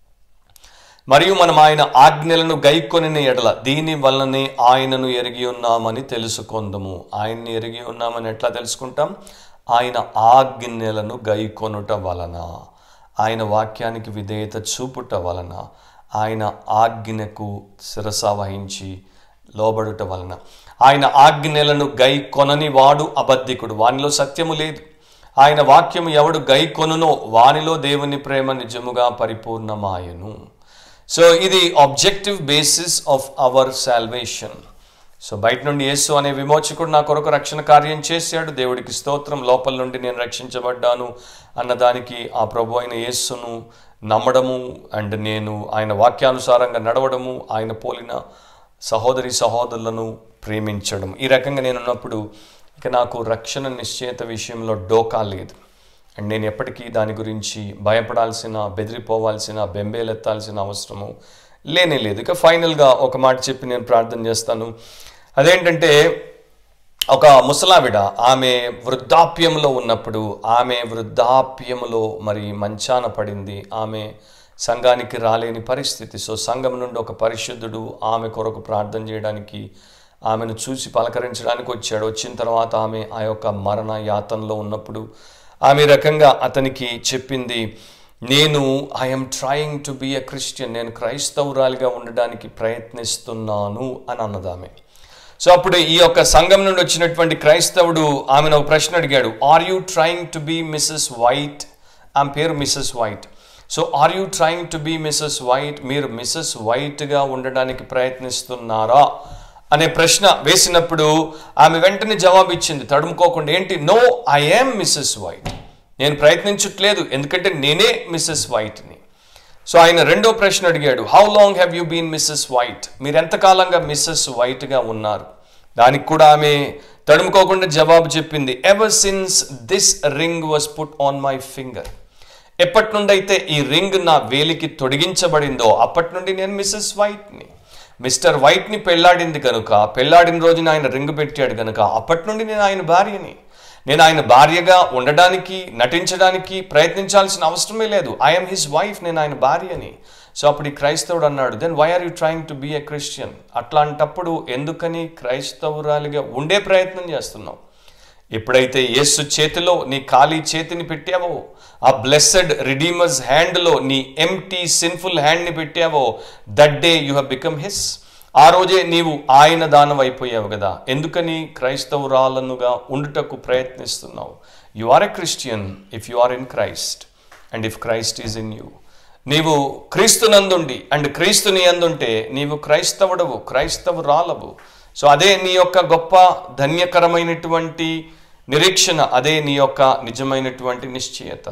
మరియు మనం ఆయన ఆజ్ఞలను గైకొనిన ఎడల దీని వలనే ఆయనను ఎరిగి ఉన్నామని తెలుసుకొందము ఆయన్ని ఎరిగి ఉన్నామని ఎట్లా తెలుసుకుంటాం ఆయన ఆజ్ఞలను గైకొనుట వలన ఆయన వాక్యానికి విధేయత చూపుట వలన ఆయన ఆజ్ఞకు శిరస వహించి లోబడుట వలన ఆయన ఆజ్ఞలను గై కొనని వాడు అబద్ధికుడు వానిలో సత్యము లేదు ఆయన వాక్యము ఎవడు గై కొనునో వానిలో దేవుని ప్రేమ నిజముగా పరిపూర్ణమాయను సో ఇది objective basis of our salvation so బయట నుండి యేసు అనే విమోచకుడు నా కొరకు రక్షణ కార్యం చేశాడు దేవుడికి స్తోత్రం లోపల నుండి నేను రక్షించబడ్డాను అన్నదానికి ఆ ప్రభు అయిన యేస్సును నమ్మడము అండ్ నేను ఆయన వాక్యానుసారంగా నడవడము ఆయన పోలిన సహోదరి సహోదరులను ప్రేమించడం ఈ రకంగా నేను ఉన్నప్పుడు ఇక నాకు రక్షణ నిశ్చయిత విషయంలో డోకా లేదు అండ్ నేను ఎప్పటికీ దాని గురించి భయపడాల్సిన బెదిరిపోవాల్సిన బెంబేలెత్తాల్సిన అవసరము లేనే లేదు ఇక ఫైనల్గా ఒక మాట చెప్పి నేను ప్రార్థన చేస్తాను అదేంటంటే ఒక ముసలావిడ ఆమె వృద్ధాప్యంలో ఉన్నప్పుడు ఆమె వృద్ధాప్యములో మరి మంచాన పడింది ఆమె సంఘానికి రాలేని పరిస్థితి సో సంఘం నుండి ఒక పరిశుద్ధుడు ఆమె కొరకు ప్రార్థన చేయడానికి ఆమెను చూసి పలకరించడానికి వచ్చాడు వచ్చిన తర్వాత ఆమె ఆ యొక్క మరణ యాతనలో ఉన్నప్పుడు ఆమె ఈ రకంగా అతనికి చెప్పింది నేను I'm trying to be a Christian నేను క్రైస్తవురాలిగా ఉండడానికి ప్రయత్నిస్తున్నాను అని అన్నదామె సో అప్పుడు ఈ యొక్క సంఘం నుండి వచ్చినటువంటి క్రైస్తవుడు ఆమెను ఒక ప్రశ్న అడిగాడు are you trying to be Mrs White ఆమె పేరు మిస్సెస్ వైట్ so are you trying to be Mrs White మీరు మిస్సెస్ వైట్గా ఉండడానికి ప్రయత్నిస్తున్నారా అనే ప్రశ్న వేసినప్పుడు ఆమె వెంటనే జవాబు ఇచ్చింది తడుముకోకుండా ఏంటి no I am Mrs White నేను ప్రయత్నించట్లేదు ఎందుకంటే నేనే మిస్సెస్ వైట్ని సో ఆయన రెండో ప్రశ్న అడిగాడు how long have you been Mrs White మీరు ఎంతకాలంగా మిస్సెస్ వైట్గా ఉన్నారు దానికి కూడా ఆమె తడుముకోకుండా జవాబు చెప్పింది ever since this ring was put on my finger ఎప్పటి నుండి అయితే ఈ రింగ్ నా వేలికి తొడిగించబడిందో అప్పటి నుండి నేను మిస్సెస్ వైట్ని మిస్టర్ వైట్ని పెళ్లాడింది కనుక పెళ్లాడిన రోజున ఆయన రింగ్ పెట్టాడు కనుక అప్పటి నుండి నేను ఆయన భార్యని నేను ఆయన భార్యగా ఉండడానికి నటించడానికి ప్రయత్నించాల్సిన అవసరమే లేదు ఐఎమ్ హిస్ వైఫ్ నేను ఆయన భార్యని సో అప్పుడు ఈ క్రైస్తవుడు అన్నాడు then why are you trying to be a Christian అట్లాంటప్పుడు ఎందుకని క్రైస్తవురాలిగా ఉండే ప్రయత్నం చేస్తున్నావు ఎప్పుడైతే యేసు చేతిలో నీ ఖాళీ చేతిని పెట్టావో ఆ బ్లెస్సెడ్ రిడీమర్స్ హ్యాండ్లో నీ ఎంటీ సిన్ఫుల్ హ్యాండ్ని పెట్టావో that day you have become his ఆ రోజే నీవు ఆయన దానం అయిపోయావు కదా ఎందుకని క్రైస్తవురాలనుగా ఉండుటకు ప్రయత్నిస్తున్నావు you are a Christian if you are in Christ and if Christ is in you నీవు క్రీస్తునందుండి అండ్ క్రీస్తుని అందుంటే నీవు క్రైస్తవుడవు క్రైస్తవురాలవు సో అదే నీ యొక్క గొప్ప ధన్యకరమైనటువంటి నిరీక్షణ అదే నీ యొక్క నిజమైనటువంటి నిశ్చయత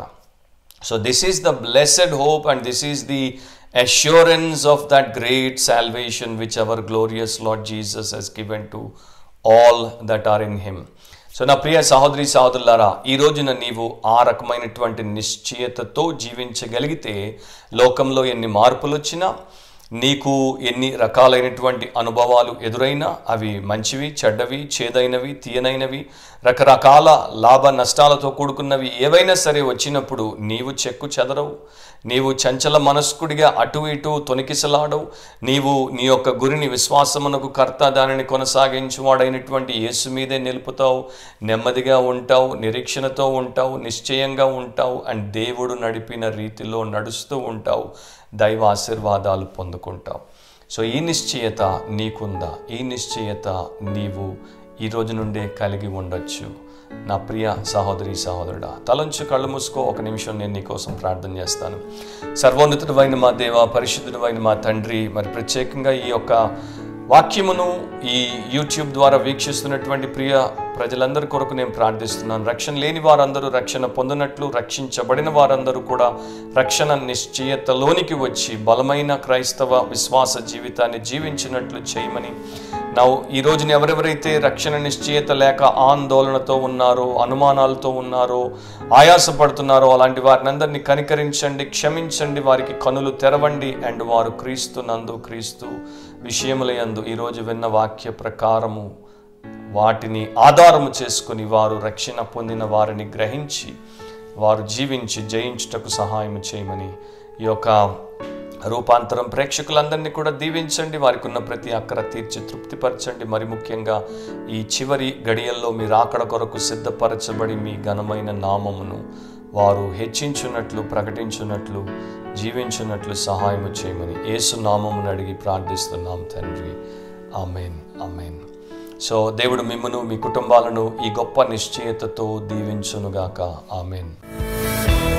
so this is the blessed hope and this is the assurance of that great salvation which our glorious Lord Jesus has given to all that are in him. So నా ప్రియ సహోదరి సహోదరులారా ఈ రోజున నీవు ఆ రకమైనటువంటి నిశ్చయతతో జీవించగలిగితే లోకంలో ఎన్ని మార్పులు వచ్చినా నీకు ఎన్ని రకాలైనటువంటి అనుభవాలు ఎదురైనా అవి మంచివి చెడ్డవి చేదైనవి తీయనైనవి రకరకాల లాభ నష్టాలతో కూడుకున్నవి ఏవైనా సరే వచ్చినప్పుడు నీవు చెక్కు చెదరవు నీవు చంచల మనస్కుడిగా అటు ఇటు తొనికిసలాడవు నీవు నీ యొక్క గురిని విశ్వాసమునకు కర్త దానిని కొనసాగించువాడైనటువంటి యేసు మీదే నిలుపుతావు నెమ్మదిగా ఉంటావు నిరీక్షణతో ఉంటావు నిశ్చయంగా ఉంటావు అండ్ దేవుడు నడిపిన రీతిలో నడుస్తూ ఉంటావు దైవ ఆశీర్వాదాలు పొందుకుంటావు సో ఈ నిశ్చయత నీకుందా ఈ నిశ్చయత నీవు ఈ రోజు నుండే కలిగి ఉండొచ్చు నా ప్రియ సహోదరి సహోదరుడా తలంచు కళ్ళు మూసుకో ఒక నిమిషం నేను నీకోసం ప్రార్థన చేస్తాను సర్వోన్నతుడైన మా దేవ పరిశుద్ధుడైన మా తండ్రి మరి ప్రత్యేకంగా ఈ యొక్క వాక్యమును ఈ యూట్యూబ్ ద్వారా వీక్షిస్తున్నటువంటి ప్రియ ప్రజలందరి కొరకు నేను ప్రార్థిస్తున్నాను రక్షణ లేని వారందరూ రక్షణ పొందినట్లు రక్షించబడిన వారందరూ కూడా రక్షణ నిశ్చయతలోనికి వచ్చి బలమైన క్రైస్తవ విశ్వాస జీవితాన్ని జీవించినట్లు చేయమని నా ఈ రోజున ఎవరెవరైతే రక్షణ నిశ్చయత లేక ఆందోళనతో ఉన్నారో అనుమానాలతో ఉన్నారో ఆయాసపడుతున్నారో అలాంటి వారిని అందరినీ కనికరించండి క్షమించండి వారికి కనులు తెరవండి అండ్ వారు క్రీస్తునందు క్రీస్తు విషయములయందు ఈరోజు విన్న వాక్య ప్రకారము వాటిని ఆధారము చేసుకుని వారు రక్షణ పొందిన వారిని గ్రహించి వారు జీవించి జయించుటకు సహాయం చేయమని ఈ యొక్క రూపాంతరం ప్రేక్షకులందరినీ కూడా దీవించండి వారికి ఉన్న ప్రతి అక్కర తీర్చి తృప్తిపరచండి మరి ముఖ్యంగా ఈ చివరి గడియల్లో మీరు ఆకడ కొరకు సిద్ధపరచబడి మీ ఘనమైన నామమును వారు హెచ్చించున్నట్లు ప్రకటించున్నట్లు జీవించున్నట్లు సహాయము చేయమని యేసు నామమును అడిగి ప్రార్థిస్తున్నాం తండ్రి ఆమెన్ ఆమెన్ సో దేవుడు మిమ్మను మీ కుటుంబాలను ఈ గొప్ప నిశ్చయతతో దీవించునుగాక ఆమెన్